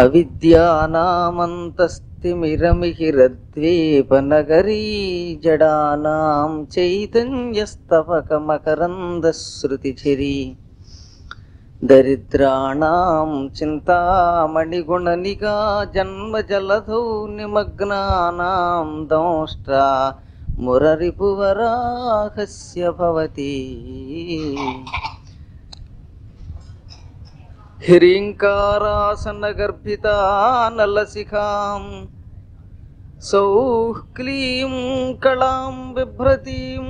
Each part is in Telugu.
అవిద్యానామంతస్తిమిరమిహిరద్వీపనగరీ జడానాం చైతన్యస్తవకమకరందశ్రుతిఝరీ దరిద్రాణం చింతామణిగుణనిగా జన్మజలధౌ నిమగ్నానాం దంష్ట్రా మురరిపువరాహస్య భవతి హ్రీంకారాసనగర్భితానలశిఖాం సౌః క్లీం కళాం బిభ్రతీం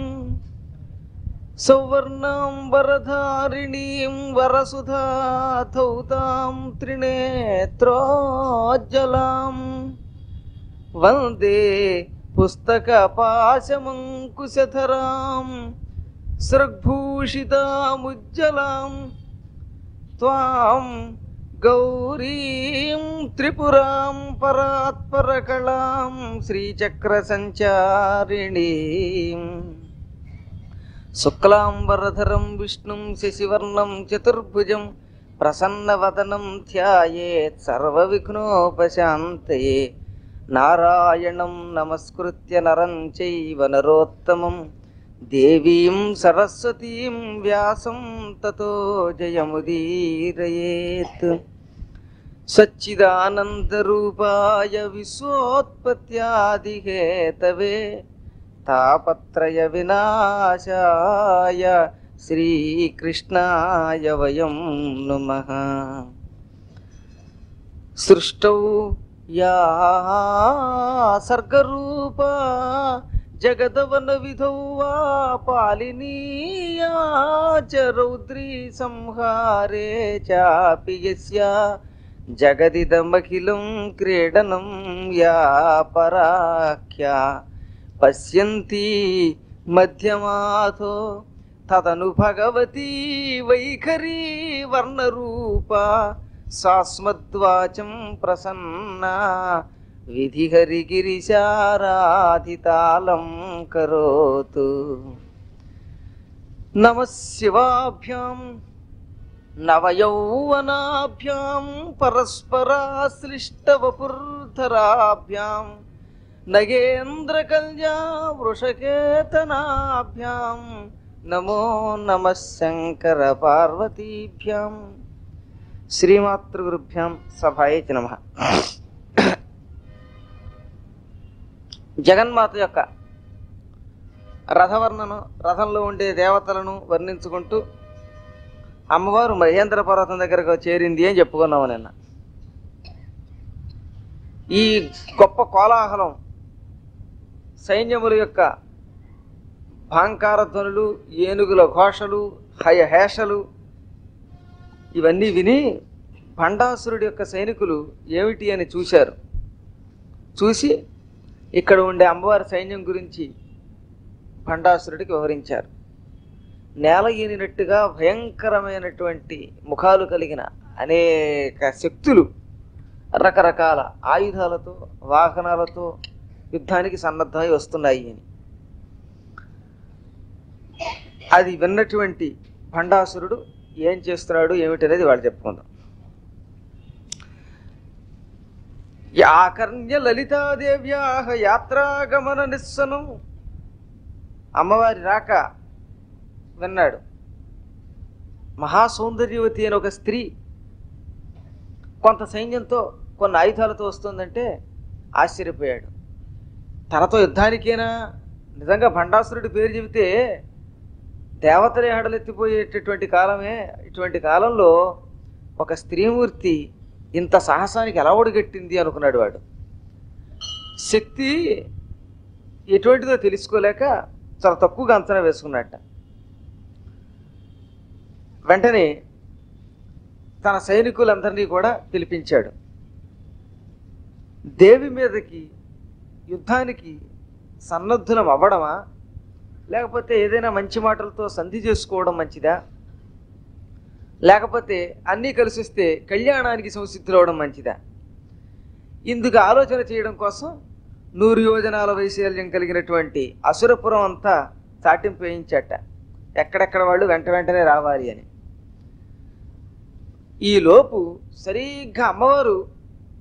సౌవర్ణాం వరధారిణీం వరసుధాధౌతాం త్రినేత్రోజ్జలాం వందే పుస్తకపాశమంకుశధరాం సృగ్భూషితాముజ్జలాం త్వాం గౌరీం త్రిపురాం పరాత్పరకళాం శ్రీచక్రసంచారిణీం శుక్లాంబరధరం విష్ణుం శశివర్ణం చతుర్భుజం ప్రసన్నవదనం ధ్యాయేత్ సర్వవిఘ్నోపశాంతయే నారాయణం నమస్కృత్య నరం చైవ నరోత్తమం దేవీం సరస్వతీం వ్యాసం తతో జయముదీరయేత్ సచ్చిదానందరూపాయ విశ్వోత్పత్యాదిహేతవే తాపత్రయ వినాశాయ శ్రీకృష్ణాయ వయం నుమః సృష్టౌ యా సర్గరూపా జగదవన విధౌ వా పాలినీయా చ రౌద్రీ సంహారే చాపి యస్యా జగదిదమఖిలం క్రీడనం యా పరాఖ్యా పశ్యంతి మధ్యమాథో తదను భగవతీ వైఖరీ వర్ణరూప సాస్మద్వాచం ప్రసన్నా విధిహరిగిరిశారాధితాళం కరోతు నమ శివాభ్యాం నవయౌవనాభ్యాం పరస్పరాశ్లిష్టవపుర్ధరాభ్యాం నగేంద్రకల్యా వృషకేతనాభ్యాం నమో నమ శంకర పార్వతీభ్యాం శ్రీమాతృగురుభ్యాం సభాయ నమ జగన్మాత యొక్క రథవర్ణను రథంలో ఉండే దేవతలను వర్ణించుకుంటూ అమ్మవారు మహేంద్ర పర్వతం దగ్గరకు చేరింది అని చెప్పుకున్నాము నిన్న ఈ గొప్ప కోలాహలం సైన్యముల యొక్క భాంకార ధ్వనులు ఏనుగుల ఘోషలు హయహేషలు ఇవన్నీ విని భండాసురుడి యొక్క సైనికులు ఏమిటి అని చూశారు చూసి ఇక్కడ ఉండే అమ్మవారి సైన్యం గురించి భండాసురుడికి వివరించారు నేల ఈనినట్టుగా భయంకరమైనటువంటి ముఖాలు కలిగిన అనేక శక్తులు రకరకాల ఆయుధాలతో వాహనాలతో యుద్ధానికి సన్నద్ధమై వస్తున్నాయి అని అది విన్నటువంటి భండాసురుడు ఏం చేస్తున్నాడు ఏమిటనేది వాళ్ళు చెప్పుకుందాం యాకర్ణ్య లలితాదేవ్యా యాత్రాగమన నిస్సనం అమ్మవారి రాక విన్నాడు మహాసౌందర్యవతి అని ఒక స్త్రీ కొంత సైన్యంతో కొన్ని ఆయుధాలతో వస్తుందంటే ఆశ్చర్యపోయాడు తనతో యుద్ధానికేనా నిజంగా భండాసురుడి పేరు చెబితే దేవతలే హడలెత్తిపోయేటటువంటి కాలమే ఇటువంటి కాలంలో ఒక స్త్రీమూర్తి ఇంత సాహసానికి ఎలా ఒడిగట్టింది అనుకున్నాడు వాడు శక్తి ఎటువంటిదో తెలుసుకోలేక చాలా తక్కువగా అంచనా వేసుకున్నట్ట వెంటనే తన సైనికులందరినీ కూడా పిలిపించాడు దేవి మీదకి యుద్ధానికి సన్నద్ధులం అవ్వడమా లేకపోతే ఏదైనా మంచి మాటలతో సంధి చేసుకోవడం మంచిదా లేకపోతే అన్నీ కలిసి వస్తే కళ్యాణానికి సంసిద్ధులవడం మంచిదా ఇందుకు ఆలోచన చేయడం కోసం నూరు యోజనాల వైశాల్యం కలిగినటువంటి అసురపురం అంతా చాటింపు వేయించట ఎక్కడెక్కడ వాళ్ళు వెంట వెంటనే రావాలి అని ఈ లోపు సరిగ్గా అమ్మవారు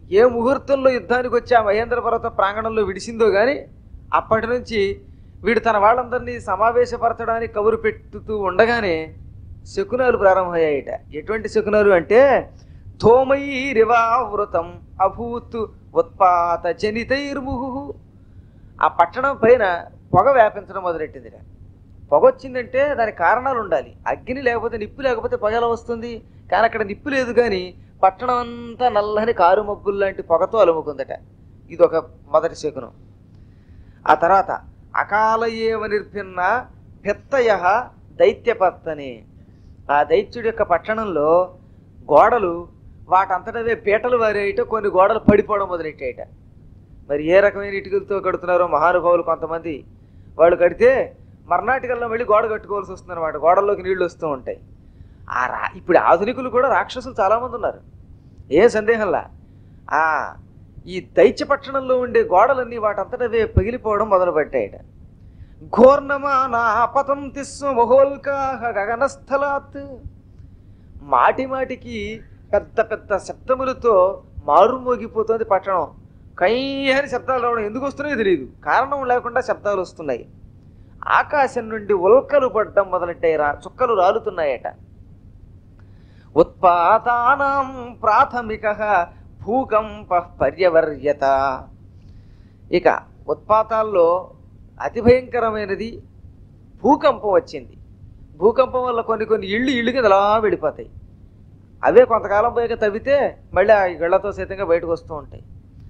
ఏ ముహూర్తంలో యుద్ధానికి వచ్చి ఆ మహేంద్ర పర్వత ప్రాంగణంలో విడిసిందో గాని అప్పటి నుంచి వీడు తన వాళ్ళందరినీ సమావేశపరచడానికి కబురు పెట్టుతూ ఉండగానే శకునాలు ప్రారంభమయ్యాయట ఎటువంటి శకునాలు అంటే ధూమైరివావృతం అభూత్ ఉత్పాత జనితైర్ముహు ఆ పట్టణం పైన పొగ వ్యాపించడం మొదలెట్టింది పొగ వచ్చిందంటే దానికి కారణాలు ఉండాలి అగ్ని లేకపోతే నిప్పు లేకపోతే పొగ ఎలా వస్తుంది కానీ అక్కడ నిప్పు లేదు కానీ పట్టణం అంతా నల్లని కారు మబ్బులు లాంటి పొగతో అలుముకుందట ఇది ఒక మొదటి శకునం ఆ తర్వాత అకాల ఏవ నిర్భిన్న పెత్తయ దైత్యపత్తని ఆ దైత్యుడి యొక్క పట్టణంలో గోడలు వాటంతటవే పీటలు వారేయట కొన్ని గోడలు పడిపోవడం మొదలెట్టాయట మరి ఏ రకమైన ఇటుకలతో కడుతున్నారో మహానుభావులు కొంతమంది వాళ్ళు కడితే మర్నాటికల్లో మళ్ళీ గోడ కట్టుకోవాల్సి వస్తుంది అనమాట గోడల్లోకి నీళ్లు వస్తూ ఉంటాయి ఆ రా ఇప్పుడు ఆధునికులు కూడా రాక్షసులు చాలామంది ఉన్నారు ఏ సందేహంలా ఆ ఈ దైత్య పట్టణంలో ఉండే గోడలన్నీ వాటంతటవే పగిలిపోవడం మొదలుపెట్టాయట ఘోర్ణమానా పతంతి మహోల్కాహ గగనస్థలాత్ మాటి మాటికి పెద్ద పెద్ద శబ్దములతో మారుమోగిపోతుంది పట్టణం కై అని శబ్దాలు రావడం ఎందుకు వస్తున్నాయో తెలియదు కారణం లేకుండా శబ్దాలు వస్తున్నాయి ఆకాశం నుండి ఉల్కలు పడ్డం మొదలెట్టాయి రా చుక్కలు రాలుతున్నాయట ఉత్పాతానాం ప్రాథమిక భూకంప పర్యవర్యత ఇక ఉత్పాతాల్లో అతి భయంకరమైనది భూకంపం వచ్చింది భూకంపం వల్ల కొన్ని కొన్ని ఇళ్ళు ఇళ్ళు కింద అలా వెళ్ళిపోతాయి అవే కొంతకాలం పోయాక తవ్వితే మళ్ళీ ఆ ఇళ్లతో సైతంగా బయటకు వస్తూ ఉంటాయి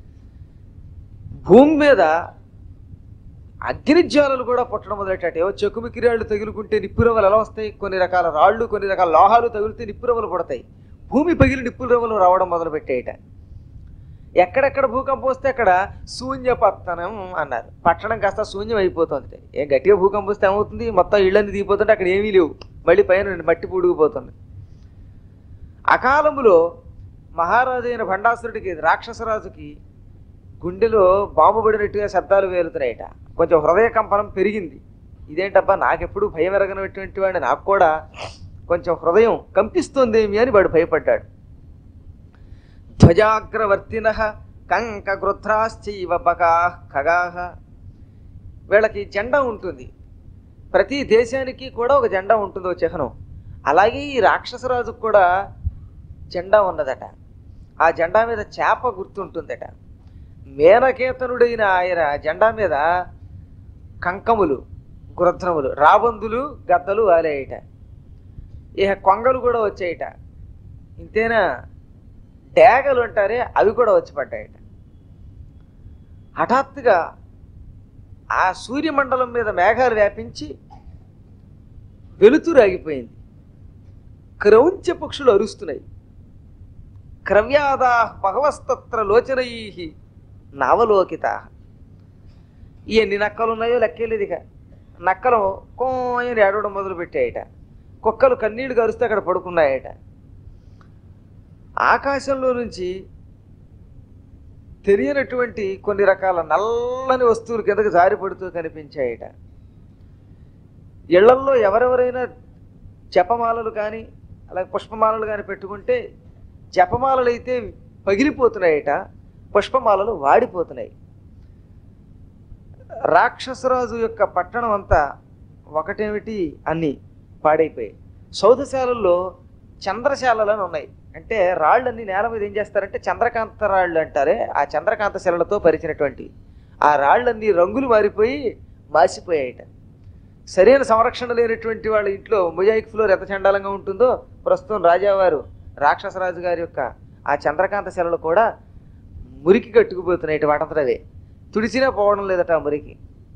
భూమి మీద అగ్నిజ్వాలలు కూడా పుట్టడం మొదలెట్టాట ఏవో చెక్కుమికి రాళ్ళు తగులుకుంటే నిప్పురవ్వలు ఎలా వస్తాయి కొన్ని రకాల రాళ్ళు కొన్ని రకాల లోహాలు తగిలితే నిప్పురవ్వలు పుడతాయి భూమి పగిలి నిప్పురవ్వలు రావడం మొదలు పెట్టేయట ఎక్కడెక్కడ భూకంపం వస్తే అక్కడ శూన్యపత్తనం అన్నారు పట్టణం కాస్త శూన్యం అయిపోతుంది ఏం గట్టిగా భూకంపం వస్తే ఏమవుతుంది మొత్తం ఇళ్ళని దిగిపోతుంటే అక్కడ ఏమీ లేవు మళ్ళీ పైన మట్టి పూడుకుపోతుంది అకాలములో మహారాజు అయిన భండాసురుడికి రాక్షసరాజుకి గుండెలో బాంబు పడినట్టుగా శబ్దాలు వేలుతున్నాయట కొంచెం హృదయ కంపనం పెరిగింది ఇదేంటబ్బా నాకెప్పుడు భయం ఎరగనటువంటి వాడిని నాకు కూడా కొంచెం హృదయం కంపిస్తోందేమి అని వాడు భయపడ్డాడు ధ్వజాగ్రవర్తిన కంక గృధ్రాశ్చైవ బకా ఖగాహ వీళ్ళకి జెండా ఉంటుంది ప్రతి దేశానికి కూడా ఒక జెండా ఉంటుంది ఒక చిహ్నం అలాగే ఈ రాక్షసరాజుకు కూడా జెండా ఉన్నదట ఆ జెండా మీద చేప గుర్తుంటుందట మేనకేతనుడైన ఆయన జెండా మీద కంకములు గృధ్రములు రాబందులు గద్దలు వాలేయట ఇక కొంగలు కూడా వచ్చాయట ఇంతేనా డేగలు అంటారే అవి కూడా వచ్చి పడ్డాయట హఠాత్తుగా ఆ సూర్యమండలం మీద మేఘాలు వ్యాపించి వెలుతురు ఆగిపోయింది క్రౌంచ పక్షులు అరుస్తున్నాయి క్రవ్యాదా భగవస్తత్ర లోచనై నావలోకిత ఎన్ని నక్కలు ఉన్నాయో లెక్కేలేదు ఇక నక్కలు కోయని ఏడవడం మొదలు పెట్టాయట కుక్కలు కన్నీళ్లు కరుస్తే అక్కడ పడుకున్నాయట ఆకాశంలో నుంచి తెలియనటువంటి కొన్ని రకాల నల్లని వస్తువులు కిందకి జారిపడుతూ కనిపించాయట ఇళ్లల్లో ఎవరెవరైనా జపమాలలు కానీ అలాగే పుష్పమాలలు కానీ పెట్టుకుంటే జపమాలలు అయితే పగిలిపోతున్నాయట పుష్పమాలలు వాడిపోతున్నాయి రాక్షసరాజు యొక్క పట్టణం అంతా ఒకటేమిటి అన్ని పాడైపోయాయి సౌధశాలల్లో చంద్రశాలలు ఉన్నాయి అంటే రాళ్ళన్నీ నేల మీద ఏం చేస్తారంటే చంద్రకాంత రాళ్ళు అంటారే ఆ చంద్రకాంత శిలలతో పరిచినటువంటి ఆ రాళ్ళన్నీ రంగులు మారిపోయి మాసిపోయాయట సరైన సంరక్షణ లేనటువంటి వాళ్ళ ఇంట్లో మొజాయిక్ ఫ్లోర్ ఎంత చండాలంగా ఉంటుందో ప్రస్తుతం రాజావారు రాక్షసరాజు గారి యొక్క ఆ చంద్రకాంత శిలలు కూడా మురికి కట్టుకుపోతున్నాయి వాటంతటవే తుడిచినా పోవడం లేదట ఆ మురికి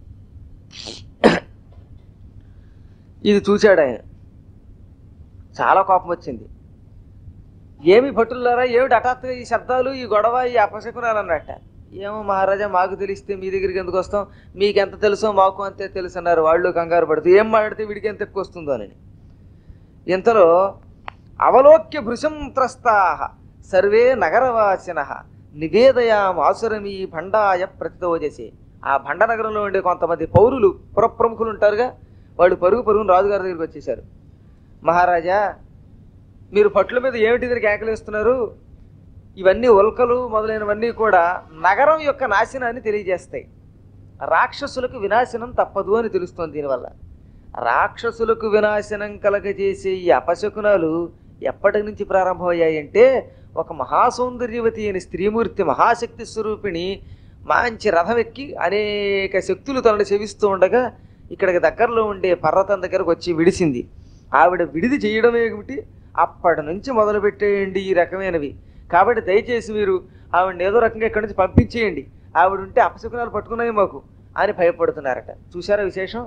ఇది చూశాడు ఆయన చాలా కోపం వచ్చింది ఏమి భటులారా ఏమిటి హఠాత్తుగా ఈ శబ్దాలు ఈ గొడవ ఈ అపశకునాలు అన్నట్ట ఏమో మహారాజా మాకు తెలిస్తే మీ దగ్గరికి ఎందుకు వస్తాం మీకు ఎంత తెలుసో మాకు అంతే తెలుసు అన్నారు వాళ్ళు కంగారు పడుతూ ఏం మాట్లాడితే వీడికి ఎంత ఎక్కువ వస్తుందో అని ఇంతలో అవలోక్య భృశం త్రస్తా సర్వే నగరవాసిన నివేదయామాసురమీ భండాయ ప్రతిదోజసి ఆ భండ నగరంలో ఉండే కొంతమంది పౌరులు పురప్రముఖులు ఉంటారుగా వాళ్ళు పరుగు పరుగును రాజుగారి దగ్గరికి వచ్చేసారు మహారాజా మీరు పట్ల మీద ఏమిటి దీనికి కేకలేస్తున్నారు ఇవన్నీ ఉల్కలు మొదలైనవన్నీ కూడా నగరం యొక్క నాశనాన్ని తెలియజేస్తాయి రాక్షసులకు వినాశనం తప్పదు అని తెలుస్తుంది దీనివల్ల రాక్షసులకు వినాశనం కలగజేసే ఈ అపశకునాలు ఎప్పటి నుంచి ప్రారంభమయ్యాయంటే ఒక మహాసౌందర్యవతి అయిన స్త్రీమూర్తి మహాశక్తి స్వరూపిణి మంచి రథం ఎక్కి అనేక శక్తులు తనను సేవిస్తూ ఉండగా ఇక్కడికి దగ్గరలో ఉండే పర్వతం దగ్గరకు వచ్చి విడిసింది ఆవిడ విడిది చేయడం ఏమిటి అప్పటి నుంచి మొదలుపెట్టేయండి ఈ రకమైనవి కాబట్టి దయచేసి మీరు ఆవిడని ఏదో రకంగా ఇక్కడి నుంచి పంపించేయండి ఆవిడ ఉంటే అపశకునాలు పట్టుకున్నాయి మాకు అని భయపడుతున్నారట చూసారా విశేషం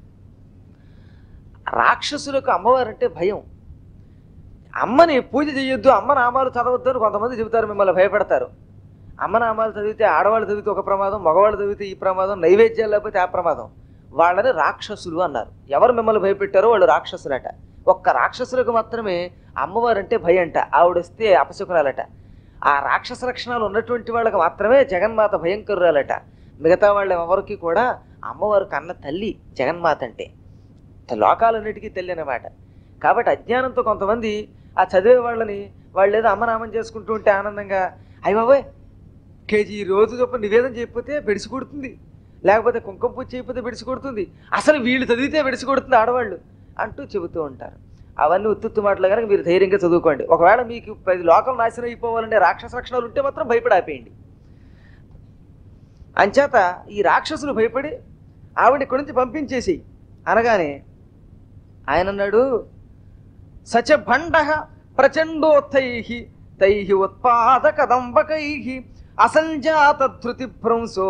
రాక్షసులకు అమ్మవారంటే భయం అమ్మని పూజ చేయొద్దు అమ్మ నామాలు చదవద్దు అని కొంతమంది చెబుతారు మిమ్మల్ని భయపెడతారు అమ్మ నామాలు చదివితే ఆడవాళ్ళు చదివితే ఒక ప్రమాదం మగవాళ్ళు చదివితే ఈ ప్రమాదం నైవేద్యాలు లేకపోతే ఆ ప్రమాదం వాళ్ళని రాక్షసులు అన్నారు ఎవరు మిమ్మల్ని భయపెట్టారో వాళ్ళు రాక్షసులట ఒక్క రాక్షసులకు మాత్రమే అమ్మవారంటే భయంట ఆవిడొస్తే అపశకునాలట ఆ రాక్షస లక్షణాలు ఉన్నటువంటి వాళ్ళకి మాత్రమే జగన్మాత భయంకరురాలట మిగతా వాళ్ళ ఎవరికి కూడా అమ్మవారు కన్న తల్లి జగన్మాత అంటే లోకాలన్నిటికీ తల్లి అన్నమాట కాబట్టి అజ్ఞానంతో కొంతమంది ఆ చదివే వాళ్ళని వాళ్ళు ఏదో అమ్మనామం చేసుకుంటూ ఉంటే ఆనందంగా అయ్య బాబోయ్ కేజీ రోజు చొప్పున నివేదన చేయకపోతే బెడిసి కొడుతుంది లేకపోతే కుంకుమ పూజ చేయకపోతే బెడిసి కొడుతుంది అసలు వీళ్ళు చదివితే బెడిసి కొడుతుంది ఆడవాళ్ళు అంటూ చెబుతూ ఉంటారు అవన్నీ ఉత్తుత్తు మాటలు కనుక మీరు ధైర్యంగా చదువుకోండి ఒకవేళ మీకు పది లోకం నాశనం అయిపోవాలంటే రాక్షస లక్షణాలు ఉంటే మాత్రం భయపడి ఆపేయండి అంచేత ఈ రాక్షసులు భయపడి ఆవిడ ఇక్కడి నుంచి పంపించేసి అనగానే ఆయన అన్నాడు సచ భండ ప్రచండోత్తై తై ఉత్పాదకదంబకై అసంజాత ధృతి భ్రంశో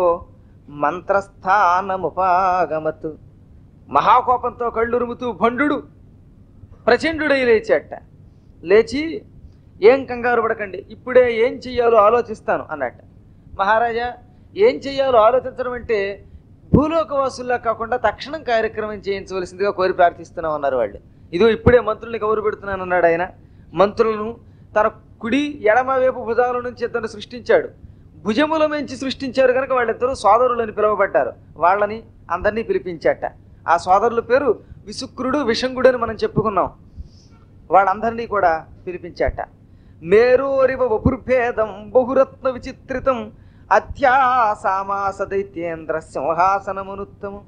మంత్రస్థానముపాగమత్ మహాకోపంతో కళ్ళురుముతూ భండు ప్రచండుడై లేచాట లేచి ఏం కంగారు పడకండి ఇప్పుడే ఏం చెయ్యాలో ఆలోచిస్తాను అన్నట్ట మహారాజా ఏం చెయ్యాలో ఆలోచించడం అంటే భూలోకవాసుల్లా కాకుండా తక్షణం కార్యక్రమం చేయించవలసిందిగా కోరి ప్రార్థిస్తున్నాం అన్నారు వాళ్ళు ఇదో ఇప్పుడే మంత్రుల్ని కబురు పెడుతున్నాను అన్నాడు ఆయన మంత్రులను తన కుడి ఎడమ వైపు భుజాల నుంచి ఇద్దరు సృష్టించాడు భుజముల నుంచి సృష్టించారు కనుక వాళ్ళిద్దరూ సోదరులని పిలువబడ్డారు వాళ్ళని అందరినీ పిలిపించాట ఆ సోదరుల పేరు విసుక్రుడు విషంగుడు అని మనం చెప్పుకున్నాం వాళ్ళందరినీ కూడా పిలిపించాట మేరోరివ వపుర్భేదం బహురత్న విచిత్రితం అత్యాసామాస దైత్యేంద్ర సింహాసనమునుత్తమం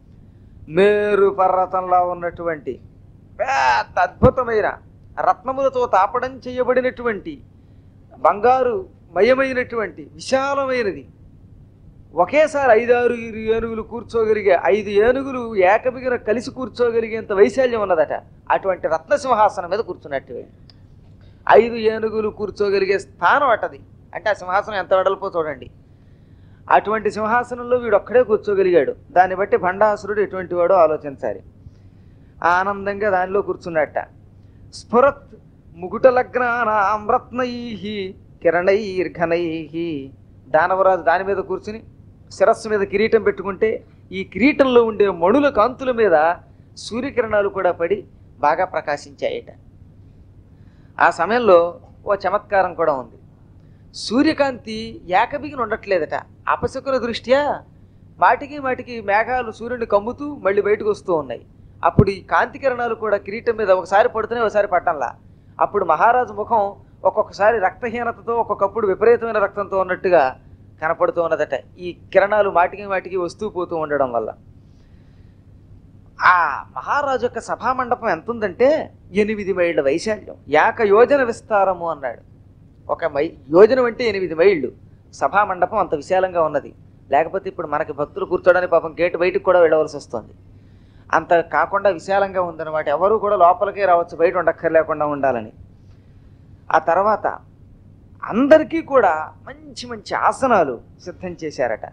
మేరు పర్వతంలో ఉన్నటువంటి పెద్ద అద్భుతమైన రత్నములతో తాపడం చేయబడినటువంటి బంగారు మయమైనటువంటి విశాలమైనది ఒకేసారి ఐదారు ఏనుగులు కూర్చోగలిగే ఐదు ఏనుగులు ఏకబిగిన కలిసి కూర్చోగలిగేంత వైశాల్యం ఉన్నదట అటువంటి రత్న సింహాసనం మీద కూర్చున్నట్టు వీళ్ళు. ఐదు ఏనుగులు కూర్చోగలిగే స్థానం అటది అంటే ఆ సింహాసనం ఎంత వెడల్పో చూడండి అటువంటి సింహాసనంలో వీడు ఒక్కడే కూర్చోగలిగాడు దాన్ని బట్టి భండాసురుడు ఎటువంటి వాడో ఆలోచించాలి ఆనందంగా దానిలో కూర్చున్నట్ట స్ఫురత్ ముకుట లగ్నానాం రత్నై కిరణైర్ఘనై దానవరాజు దాని మీద కూర్చుని శిరస్సు మీద కిరీటం పెట్టుకుంటే ఈ కిరీటంలో ఉండే మణుల కాంతుల మీద సూర్యకిరణాలు కూడా పడి బాగా ప్రకాశించాయట ఆ సమయంలో ఓ చమత్కారం కూడా ఉంది సూర్యకాంతి ఏకబిగిన ఉండట్లేదట అపశకుల దృష్ట్యా మాటికి మాటికి మేఘాలు సూర్యుని కమ్ముతూ మళ్ళీ బయటకు వస్తూ ఉన్నాయి అప్పుడు ఈ కాంతి కిరణాలు కూడా కిరీటం మీద ఒకసారి పడుతున్నాయి ఒకసారి పట్టంలా అప్పుడు మహారాజు ముఖం ఒక్కొక్కసారి రక్తహీనతతో ఒక్కొక్కప్పుడు విపరీతమైన రక్తంతో ఉన్నట్టుగా కనపడుతూ ఉన్నదట ఈ కిరణాలు మాటికి మాటికి వస్తూ పోతూ ఉండడం వల్ల ఆ మహారాజు యొక్క సభా మండపం ఎంత ఉందంటే ఎనిమిది మైళ్ళ వైశాల్యం యాక యోజన విస్తారము అన్నాడు ఒక మై యోజనం అంటే ఎనిమిది మైళ్ళు సభా మండపం అంత విశాలంగా ఉన్నది లేకపోతే ఇప్పుడు మనకి భక్తులు కూర్చోడానికి పాపం గేటు బయటకు కూడా వెళ్ళవలసి వస్తుంది అంత కాకుండా విశాలంగా ఉందన్నమాట ఎవరు కూడా లోపలికే రావచ్చు బయట ఉండక్కర్లేకుండా ఉండాలని ఆ తర్వాత అందరికీ కూడా మంచి మంచి ఆసనాలు సిద్ధం చేశారట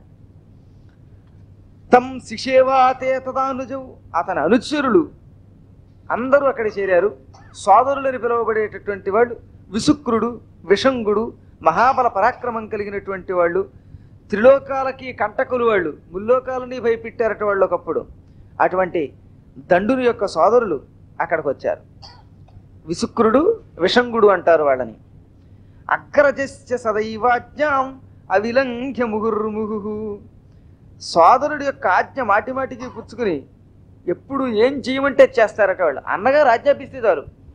తం శిషేవాతే తదానుజవు అతని అనుచరులు అందరూ అక్కడ చేరారు సోదరులని పిలువబడేటటువంటి వాళ్ళు విసుక్రుడు విషంగుడు మహాబల పరాక్రమం కలిగినటువంటి వాళ్ళు త్రిలోకాలకి కంటకులు వాళ్ళు ముల్లోకాలని భయపెట్టారట వాళ్ళు ఒకప్పుడు అటువంటి దండుని యొక్క సోదరులు అక్కడికి వచ్చారు విసుక్రుడు విషంగుడు అంటారు వాళ్ళని అగ్రజస్య సదైవాజ్ఞాం అవిలంఘ్య ముహుర్ముహు సోదరుడి యొక్క ఆజ్ఞ మాటి మాటికి పుచ్చుకుని ఎప్పుడు ఏం చేయమంటే చేస్తారట వాళ్ళు అన్నగారు ఆజ్ఞాపిస్తే చాలు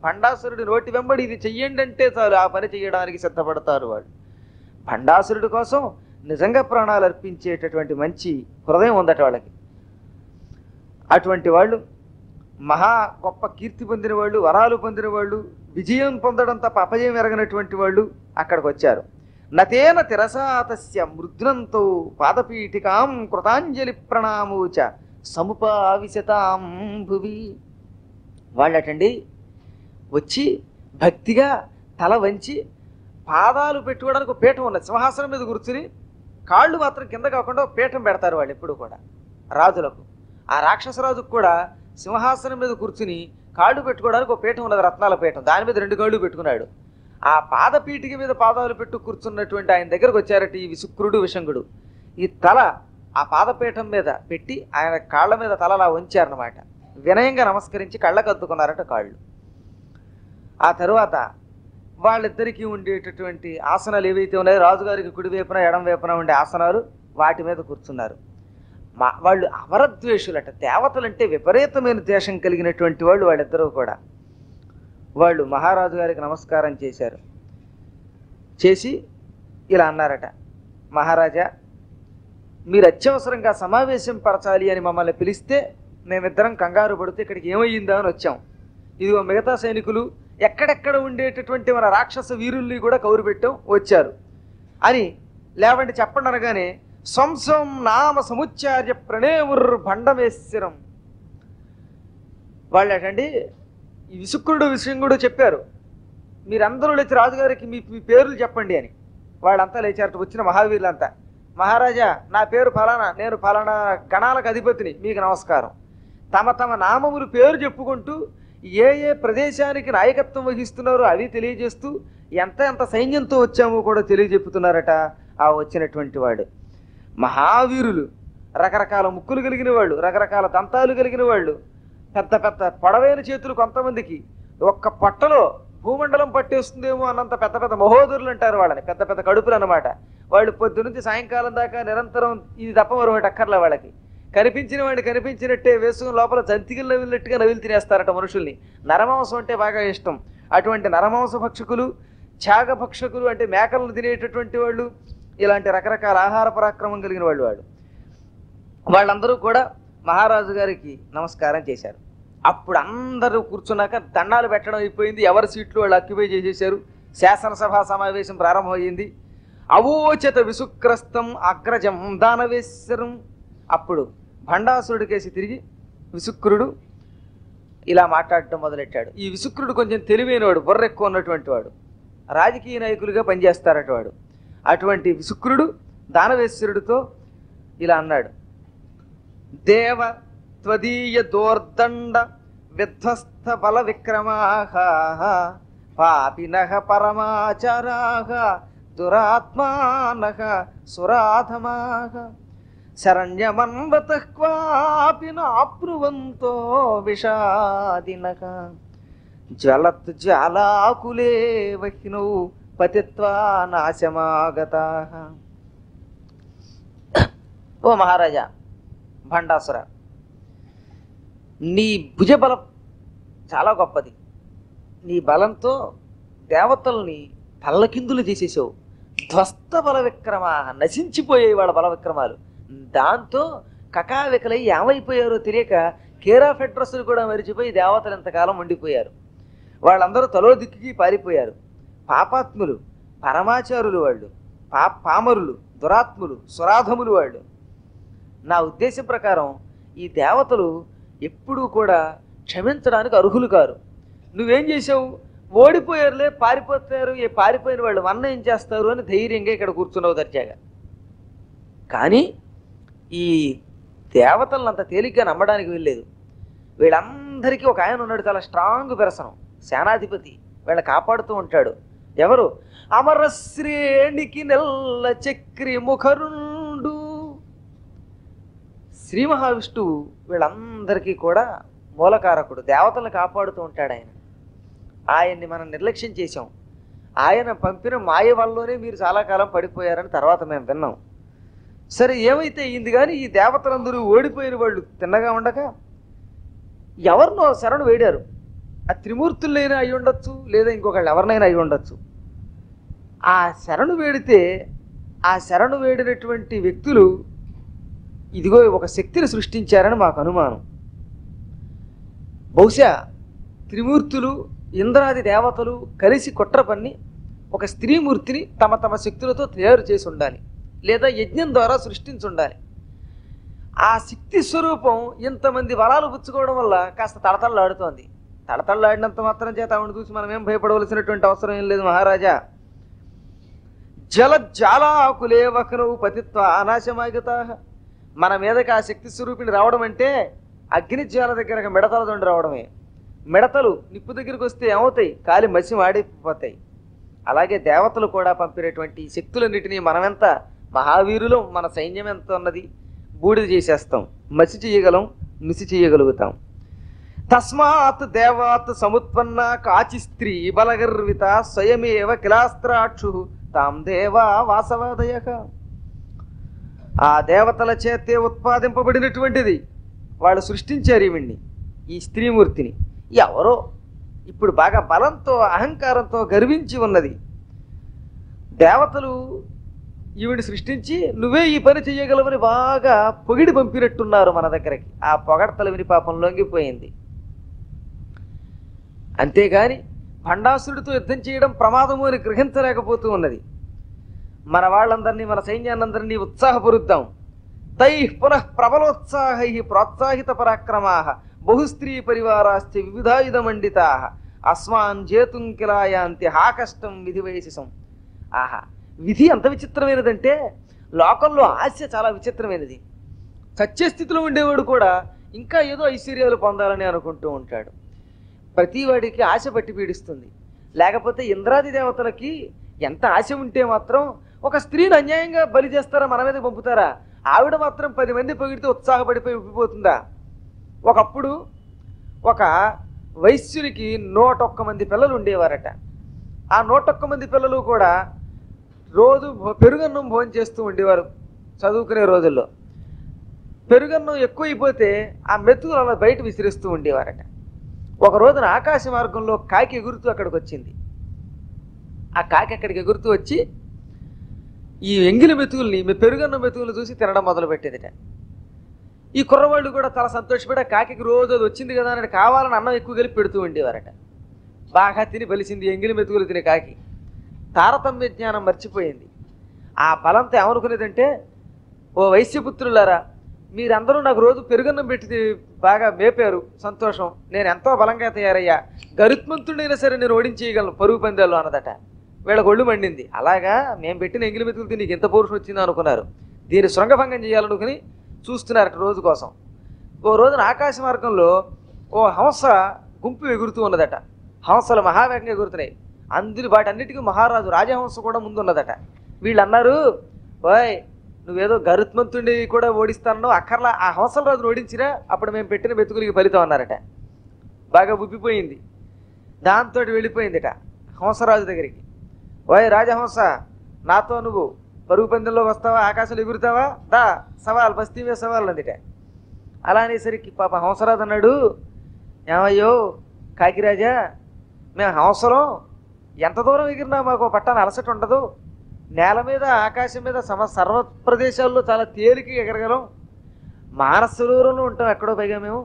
భండాసురుడి నోటి వెంబడి ఇది చెయ్యండి అంటే చాలు ఆ పని చేయడానికి సిద్ధపడతారు వాళ్ళు భండాసురుడి కోసం నిజంగా ప్రాణాలు అర్పించేటటువంటి మంచి హృదయం ఉందట వాళ్ళకి అటువంటి వాళ్ళు మహా గొప్ప కీర్తి పొందిన వాళ్ళు వరాలు పొందిన వాళ్ళు విజయం పొందడం తప్ప అపజయం ఎరగనటువంటి వాళ్ళు అక్కడికి వచ్చారు నతేన తిరసాతస్య మృద్నంతో పాదపీఠికాం కృతాంజలి ప్రణామూచ సముపావిశతాం భువి వాళ్ళటండి వచ్చి భక్తిగా తల వంచి పాదాలు పెట్టుకోవడానికి ఒక పీఠం ఉన్నది సింహాసనం మీద కూర్చుని కాళ్ళు మాత్రం కింద కాకుండా ఒక పీఠం పెడతారు వాళ్ళు ఎప్పుడు కూడా రాజులకు ఆ రాక్షసరాజుకు కూడా సింహాసనం మీద కూర్చుని కాళ్ళు పెట్టుకోవడానికి ఒక పీఠం ఉన్నది రత్నాల పీఠం దాని మీద రెండు కాళ్ళు పెట్టుకున్నాడు ఆ పాదపీఠిక మీద పాదాలు పెట్టు కూర్చున్నటువంటి ఆయన దగ్గరకు వచ్చారట ఈ విశుక్రుడు విషంగుడు ఈ తల ఆ పాదపీఠం మీద పెట్టి ఆయన కాళ్ళ మీద తల అలా ఉంచారనమాట వినయంగా నమస్కరించి కళ్ళకు అద్దుకున్నారట కాళ్ళు ఆ తరువాత వాళ్ళిద్దరికీ ఉండేటటువంటి ఆసనాలు ఏవైతే ఉన్నాయో రాజుగారికి కుడి వైపున ఎడం వైపున ఉండే ఆసనాలు వాటి మీద కూర్చున్నారు మా వాళ్ళు అవరద్వేషులట దేవతలంటే విపరీతమైన ద్వేషం కలిగినటువంటి వాళ్ళు వాళ్ళిద్దరూ కూడా వాళ్ళు మహారాజు గారికి నమస్కారం చేశారు చేసి ఇలా అన్నారట మహారాజా మీరు అత్యవసరంగా సమావేశం పరచాలి అని మమ్మల్ని పిలిస్తే మేమిద్దరం కంగారు పడితే ఇక్కడికి ఏమయ్యిందా అని వచ్చాం ఇదిగో మిగతా సైనికులు ఎక్కడెక్కడ ఉండేటటువంటి మన రాక్షస వీరుల్ని కూడా కౌరు పెట్టాం వచ్చారు అని లేవండి చెప్పండి అనగానే సంసం నామ సముచ్చార్య ప్రణేముర్ భండమేశ్వరం వాళ్ళటండి ఈ విసుక్కుడు విషయంగుడు చెప్పారు మీరందరూ లేచి రాజుగారికి మీ మీ పేర్లు చెప్పండి అని వాళ్ళంతా లేచారట వచ్చిన మహావీరులంతా మహారాజా నా పేరు ఫలానా నేను ఫలానా గణాలకు అధిపతిని మీకు నమస్కారం తమ తమ నామములు పేరు చెప్పుకుంటూ ఏ ఏ ప్రదేశానికి నాయకత్వం వహిస్తున్నారో అవి తెలియజేస్తూ ఎంత ఎంత సైన్యంతో వచ్చామో కూడా తెలియజెప్పుతున్నారట ఆ వచ్చినటువంటి వాడు మహావీరులు రకరకాల ముక్కులు కలిగిన వాళ్ళు రకరకాల దంతాలు కలిగిన వాళ్ళు పెద్ద పెద్ద పొడవైన చేతులు కొంతమందికి ఒక్క పొట్టలో భూమండలం పట్టేస్తుందేమో అన్నంత పెద్ద పెద్ద మహోదరులు అంటారు వాళ్ళని పెద్ద పెద్ద కడుపులు అన్నమాట వాళ్ళు పొద్దు నుంచి సాయంకాలం దాకా నిరంతరం ఇది తప్ప మరొకటి అక్కర్లే వాళ్ళకి కనిపించిన వాడిని కనిపించినట్టే వేసుకుని లోపల జంతికలు నవిలినట్టుగా నవిలి తినేస్తారట మనుషుల్ని నరమాంసం అంటే బాగా ఇష్టం అటువంటి నరమాంస భక్షకులు త్యాగ భక్షకులు అంటే మేకలను తినేటటువంటి వాళ్ళు ఇలాంటి రకరకాల ఆహార పరాక్రమం కలిగిన వాళ్ళు వాళ్ళు వాళ్ళందరూ కూడా మహారాజు గారికి నమస్కారం చేశారు అప్పుడు అందరూ కూర్చున్నాక దండాలు పెట్టడం అయిపోయింది ఎవరి సీట్లు వాళ్ళు అక్యుపై చేసేశారు శాసనసభ సమావేశం ప్రారంభమైంది అవోచత విసుక్రస్తం అగ్రజం దానవేశ్వరం అప్పుడు భండాసురుడి కేసి తిరిగి విసుక్రుడు ఇలా మాట్లాడటం మొదలెట్టాడు ఈ విసుక్రుడు కొంచెం తెలివైనవాడు బుర్ర ఎక్కువ ఉన్నటువంటి వాడు రాజకీయ నాయకులుగా పనిచేస్తారట వాడు అటువంటి విసుక్రుడు దానవేశ్వరుడితో ఇలా అన్నాడు దేవ త్వదీయ దోర్దండ విధ్వస్త బల విక్రమాహ పాపినః పరమాచారాహ దురాత్మానః సురాధమాహ శరణ్యమన్వతః క్వాపి నాప్నువంతో విషాదినక జ్వలత్ జ్వాలాకులే వహినౌ పతిత్వా నాశమాగతా ఓ మహారాజా భండాసుర నీ భుజబలం చాలా గొప్పది నీ బలంతో దేవతల్ని తల్లకిందులు చేసేసావు ధ్వస్త బల విక్రమ నశించిపోయాయి వాళ్ళ బల విక్రమాలు దాంతో కకావికలై ఏమైపోయారో తెలియక కేరా ఫెడ్రస్లు కూడా మరిచిపోయి దేవతలు ఎంతకాలం ఉండిపోయారు వాళ్ళందరూ తలో దిక్కి పారిపోయారు పాపాత్ములు పరమాచారులు వాళ్ళు పా పామరులు దురాత్ములు సురాధములు వాళ్ళు నా ఉద్దేశం ప్రకారం ఈ దేవతలు ఎప్పుడూ కూడా క్షమించడానికి అర్హులు కారు నువ్వేం చేసావు ఓడిపోయారులే పారిపోతారు ఏ పారిపోయిన వాళ్ళు వన్న ఏం చేస్తారు అని ధైర్యంగా ఇక్కడ కూర్చున్నావు దర్జాగా కానీ ఈ దేవతలను అంత తేలిగ్గా నమ్మడానికి వెళ్ళలేదు వీళ్ళందరికీ ఒక ఆయన ఉన్నాడు చాలా స్ట్రాంగ్ పెరసనం సేనాధిపతి వీళ్ళని కాపాడుతూ ఉంటాడు ఎవరు అమరశ్రేణికి నెల్ల చక్రి ముఖరుండు శ్రీ మహావిష్ణువు వీళ్ళందరికీ కూడా మూలకారకుడు దేవతలను కాపాడుతూ ఉంటాడు ఆయన ఆయన్ని మనం నిర్లక్ష్యం చేశాం ఆయన పంపిన మాయ వల్లనే మీరు చాలా కాలం పడిపోయారని తర్వాత మేము విన్నాం సరే ఏమైతే అయింది కానీ ఈ దేవతలందరూ ఓడిపోయిన వాళ్ళు తిన్నగా ఉండగా ఎవరినో శరణు వేడారు ఆ త్రిమూర్తులైనా అయి ఉండొచ్చు లేదా ఇంకొకళ్ళు ఎవరినైనా అయి ఉండొచ్చు ఆ శరణు వేడితే ఆ శరణు వేడినటువంటి వ్యక్తులు ఇదిగో ఒక శక్తిని సృష్టించారని మాకు అనుమానం బహుశా త్రిమూర్తులు ఇంద్రాది దేవతలు కలిసి కుట్ర పన్ని ఒక స్త్రీమూర్తిని తమ తమ శక్తులతో తయారు చేసి ఉండాలి లేదా యజ్ఞం ద్వారా సృష్టించి ఉండాలి ఆ శక్తి స్వరూపం ఇంతమంది వరాలు పుచ్చుకోవడం వల్ల కాస్త తడతళ్ళాడుతోంది తడతళ్ళాడినంత మాత్రం చేత ఆవిడ చూసి మనం ఏం భయపడవలసినటువంటి అవసరం ఏం లేదు మహారాజా జలజ్జాలాకులే వకనవు పతిత్వ అనాశమాగత మన మీదకి ఆ శక్తి స్వరూపిణి రావడం అంటే అగ్నిజ్వాల దగ్గరకు మిడతల దొండి రావడమే మిడతలు నిప్పు దగ్గరికి వస్తే ఏమవుతాయి కాలి మసి మాడిపోతాయి అలాగే దేవతలు కూడా పంపినటువంటి ఈ శక్తులన్నిటినీ మనమెంత మహావీరులు మన సైన్యం ఎంత ఉన్నది బూడిద చేసేస్తాం మసి చేయగలం మిసి చేయగలుగుతాం తస్మాత్ దేవాత్ సముత్పన్న కాచి స్త్రీ బలగర్విత స్వయమేవ కిలాస్త్రాక్షు తాం దేవా వాసవాదయ ఆ దేవతల చేతే ఉత్పాదింపబడినటువంటిది వాళ్ళు సృష్టించారు ఈవిడ్ని ఈ స్త్రీమూర్తిని ఎవరో ఇప్పుడు బాగా బలంతో అహంకారంతో గర్వించి ఉన్నది దేవతలు ఈవిని సృష్టించి నువ్వే ఈ పని చెయ్యగలవని బాగా పొగిడి పంపినట్టున్నారు మన దగ్గరకి ఆ పొగడతల విని పాపం లొంగిపోయింది అంతేగాని భండాసురుడితో యుద్ధం చేయడం ప్రమాదము అని గ్రహించలేకపోతూ ఉన్నది మన వాళ్ళందరినీ మన సైన్యాన్నందరినీ ఉత్సాహపరుద్దాం తై పునః ప్రబలోత్సాహై ప్రోత్సాహిత పరాక్రమా బహుస్త్రీ పరివారాశ్చ వివిధాయుధమండితా అస్మాన్ జేతుం కిలాయాంతి హాకష్టం విధి వైశిసం ఆహా విధి ఎంత విచిత్రమైనదంటే లోకంలో ఆశ చాలా విచిత్రమైనది సత్య స్థితిలో ఉండేవాడు కూడా ఇంకా ఏదో ఐశ్వర్యాలు పొందాలని అనుకుంటూ ఉంటాడు ప్రతి వాడికి ఆశ పట్టి పీడిస్తుంది లేకపోతే ఇంద్రాది దేవతలకి ఎంత ఆశ ఉంటే మాత్రం ఒక స్త్రీని అన్యాయంగా బలి చేస్తారా మన మీద పంపుతారా ఆవిడ మాత్రం పది మంది పొగిడితే ఉత్సాహపడిపోయి ఉబ్బిపోతుందా ఒకప్పుడు ఒక వైశ్యునికి నూటొక్క మంది పిల్లలు ఉండేవారట ఆ నూటొక్క మంది పిల్లలు కూడా రోజు భో- పెరుగన్నం భోజనం చేస్తూ ఉండేవారు చదువుకునే రోజుల్లో పెరుగన్నం ఎక్కువైపోతే ఆ మెతుకులు అలా బయట విసిరిస్తూ ఉండేవారట ఒక రోజున ఆకాశ మార్గంలో కాకి ఎగురుతూ అక్కడికి వచ్చింది ఆ కాకి అక్కడికి ఎగురుతూ వచ్చి ఈ ఎంగిలి మెతుకుల్ని మీ పెరుగన్న మెతుకులు చూసి తినడం మొదలు పెట్టేదిట ఈ కుర్రవాళ్ళు కూడా చాలా సంతోషపడి ఆ కాకి రోజు అది వచ్చింది కదా అని కావాలని అన్నం ఎక్కువ కలిపి పెడుతూ ఉండేవారట బాగా తిని బలిసింది ఎంగిలి మెతుకులు తినే కాకి తారతమ్య జ్ఞానం మర్చిపోయింది ఆ బలంతో ఏమనుకునేదంటే ఓ వైశ్యపుత్రులారా మీరందరూ నాకు రోజు పెరుగన్నం పెట్టి బాగా మేపారు సంతోషం నేను ఎంతో బలంగా తయారయ్యా గరుత్మంతుడైనా సరే నేను ఓడించేయగలను పరుగు పందాలు అన్నదట వీళ్ళకి ఒళ్ళు మండింది అలాగా మేము పెట్టిన ఎంగిలి మెతుకులు తిని నీకు ఎంత పౌరుషం వచ్చిందో అనుకున్నారు దీన్ని శృంగభంగం చేయాలనుకుని చూస్తున్నారట రోజు కోసం ఓ రోజున ఆకాశ మార్గంలో ఓ హంస గుంపు ఎగురుతూ ఉన్నదట హంసలు మహావేగంగా ఎగురుతున్నాయి అందులో వాటన్నిటికీ మహారాజు రాజహంస కూడా ముందున్నదట వీళ్ళు అన్నారు ఓయ్ నువ్వేదో గరుత్మంతుడిని కూడా ఓడిస్తానో అక్కర్లా ఆ హంసల రాజును ఓడించిరా అప్పుడు మేము పెట్టిన మెతుకులకి ఫలితం అన్నారట బాగా ఉబ్బిపోయింది దాంతో వెళ్ళిపోయిందిట హంసరాజు దగ్గరికి ఓయ్ రాజహంస నాతో నువ్వు పరుగు పందెంలో వస్తావా ఆకాశంలో ఎగురుతావా దా సవాల్ బస్తీవే సవాల్ అందిట అలా అనేసరికి పాప హంసరాజు అన్నాడు ఏమయ్యో కాకిరాజా మేము హంసలం ఎంత దూరం ఎగిరినా మాకు పట్టాన అలసట ఉండదు నేల మీద ఆకాశం మీద సమ సర్వ ప్రదేశాల్లో చాలా తేలిక ఎగరగలం మానసరూరంలో ఉంటాం ఎక్కడో పైగా మేము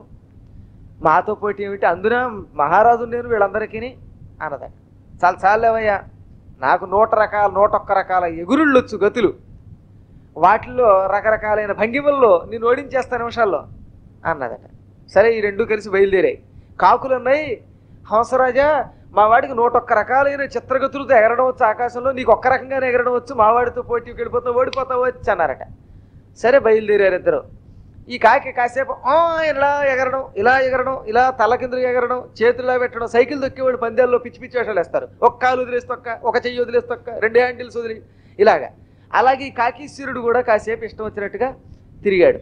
మాతో పోటీ ఏమిటి అందున మహారాజు నేను వీళ్ళందరికీ అన్నదట చాలా చాలేవయ్యా నాకు నూట రకాల నూట ఒక్క రకాల ఎగురుళ్ళొచ్చు గతులు వాటిల్లో రకరకాలైన భంగిమల్లో నేను ఓడించేస్తా నిమిషాల్లో అన్నదట సరే ఈ రెండు కలిసి బయలుదేరాయి కాకులు ఉన్నాయి హంసరాజా మా వాడికి నూట ఒక్క రకాలైన చిత్రగతులతో ఎగరడం వచ్చు ఆకాశంలో నీకు ఒక్క రకంగానే ఎగరడం వచ్చు మా వాడితో పోటీకి వెళ్ళిపోతావు ఓడిపోతావు వచ్చి అన్నారట సరే బయలుదేరారు ఇద్దరు ఈ కాకి కాసేపు "ఆ" ఇలా ఎగరడం ఇలా ఎగరడం ఇలా తల కిందలు ఎగరడం చేతుల్లో పెట్టడం సైకిల్ దొక్కేవాడు పందాల్లో పిచ్చి పిచ్చి వేషాలు వేస్తారు ఒక కాలు వదిలేసి తొక్క ఒక చెయ్యి వదిలేసి తొక్క రెండు హ్యాండిల్స్ వదిలి ఇలాగా అలాగే ఈ కాకీశ్వరుడు కూడా కాసేపు ఇష్టం వచ్చినట్టుగా తిరిగాడు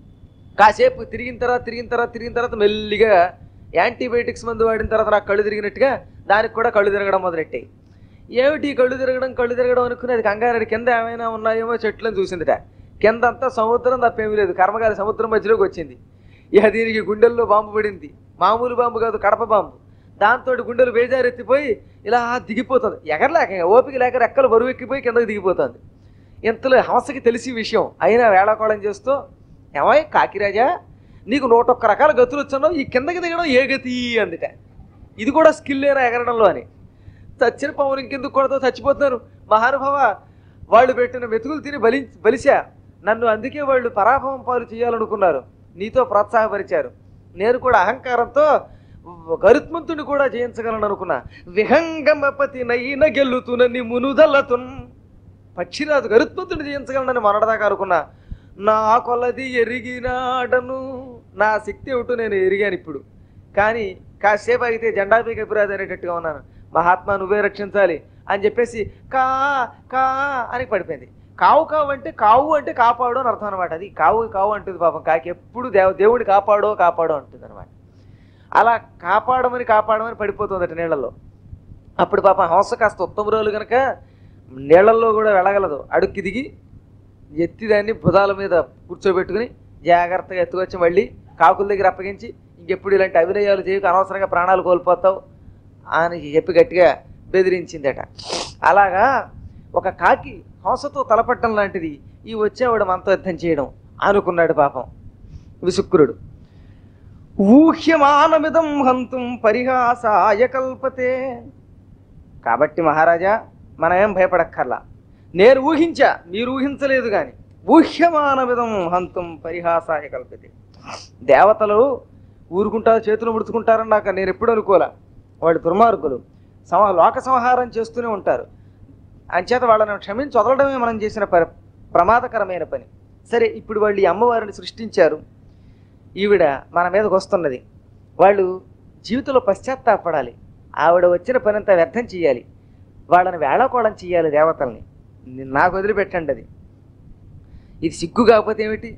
కాసేపు తిరిగిన తర్వాత తిరిగిన తర్వాత తిరిగిన తర్వాత మెల్లిగా యాంటీబయాటిక్స్ మందు వాడిన తర్వాత నాకు కళ్ళు తిరిగినట్టుగా దానికి కూడా కళ్ళు తిరగడం మొదలెట్టాయి ఏమిటి ఈ కళ్ళు తిరగడం కళ్ళు తిరగడం అనుకుని అది కంగారు కింద ఏమైనా ఉన్నాయేమో చెట్లను చూసిందిట కింద అంతా సముద్రం తప్పేమీ లేదు కర్మగారి సముద్రం మధ్యలోకి వచ్చింది ఇక దీనికి గుండెల్లో బాంబు పడింది మామూలు బాంబు కాదు కడప బాంబు దాంతో గుండెలు బేజారెత్తిపోయి ఇలా దిగిపోతుంది ఎగరలేక ఓపిక లేక రెక్కలు బరువు ఎక్కిపోయి కిందకి దిగిపోతుంది ఇంతలో హంసకి తెలిసి విషయం అయినా వేళాకోళం చేస్తూ ఏమై కాకిరాజా నీకు నూట ఒక్క రకాల గతులు వచ్చానో ఈ కిందకి దిగడం ఏ గతి అందుట ఇది కూడా స్కిల్ లేరా ఎగరడంలో అని చచ్చిన పవన్ ఇంకెందుకు కొడతో చచ్చిపోతున్నారు మహానుభావ వాళ్ళు పెట్టిన మెతుకులు తిని బలి బలిసా నన్ను అందుకే వాళ్ళు పరాభవం పాలు చేయాలనుకున్నారు నీతో ప్రోత్సాహపరిచారు నేను కూడా అహంకారంతో గరుత్మంతుని కూడా జయించగలను అనుకున్నా విహంగమపతి నైన గెల్లుతునని మునుదల్లతున్ పక్షిరాజు గరుత్మంతుని జయించగలనని మొన్నటిదాకా అనుకున్నా నా కొలది ఎరిగినాడను నా శక్తి ఏమిటో నేను ఎరిగాను ఇప్పుడు కానీ కాసేపు అయితే జెండా పీక ఎప్పురాదు అనేటట్టుగా ఉన్నాను మహాత్మా నువ్వే రక్షించాలి అని చెప్పేసి కా కా అని పడిపోయింది కావు కావు అంటే కావు అంటే కాపాడు అని అర్థం అనమాట అది కావు కావు అంటుంది పాపం కాకి ఎప్పుడు దేవ దేవుడిని కాపాడో కాపాడో అంటుంది అనమాట అలా కాపాడమని కాపాడమని పడిపోతుందట నీళ్ళల్లో అప్పుడు పాపం హంస కాస్త ఉత్తమరాలు కనుక నీళ్ళల్లో కూడా వెళ్ళగలదు అడుక్కి దిగి ఎత్తి దాన్ని భుజాల మీద కూర్చోబెట్టుకుని జాగ్రత్తగా ఎత్తుకొచ్చి మళ్ళీ కాకుల దగ్గర అప్పగించి ఇంకెప్పుడు ఇలాంటి అభినయాలు చేయకు అనవసరంగా ప్రాణాలు కోల్పోతావు అని చెప్పి గట్టిగా బెదిరించిందట అలాగా ఒక కాకి హంసతో తలపట్టడం లాంటిది ఈ వచ్చేవాడు మనతో యుద్ధం చేయడం అనుకున్నాడు పాపం విసుక్రుడు ఊహ్యమానమిదం హంతుం పరిహాసాయ కల్పతే కాబట్టి మహారాజా మనం ఏం భయపడక్కర్లా నేను ఊహించా మీరు ఊహించలేదు కానీ ఊహ్యమానమిదం హంతుం పరిహాసాయ కల్పతే దేవతలు ఊరుకుంటారు చేతులు ముడుచుకుంటారని నాకు నేను ఎప్పుడు అనుకోలే వాళ్ళు దుర్మార్గులు సమ లోక సంహారం చేస్తూనే ఉంటారు అంచేత వాళ్ళని క్షమించి వదలడమే మనం చేసిన ప ప్రమాదకరమైన పని సరే ఇప్పుడు వాళ్ళు ఈ అమ్మవారిని సృష్టించారు ఈవిడ మన మీదకి వస్తున్నది వాళ్ళు జీవితంలో పశ్చాత్తాపడాలి ఆవిడ వచ్చిన పనంతా వ్యర్థం చేయాలి వాళ్ళని వేళాకోళం చేయాలి దేవతల్ని ని- నాకు వదిలిపెట్టండి అది ఇది సిగ్గు కాకపోతే ఏమిటి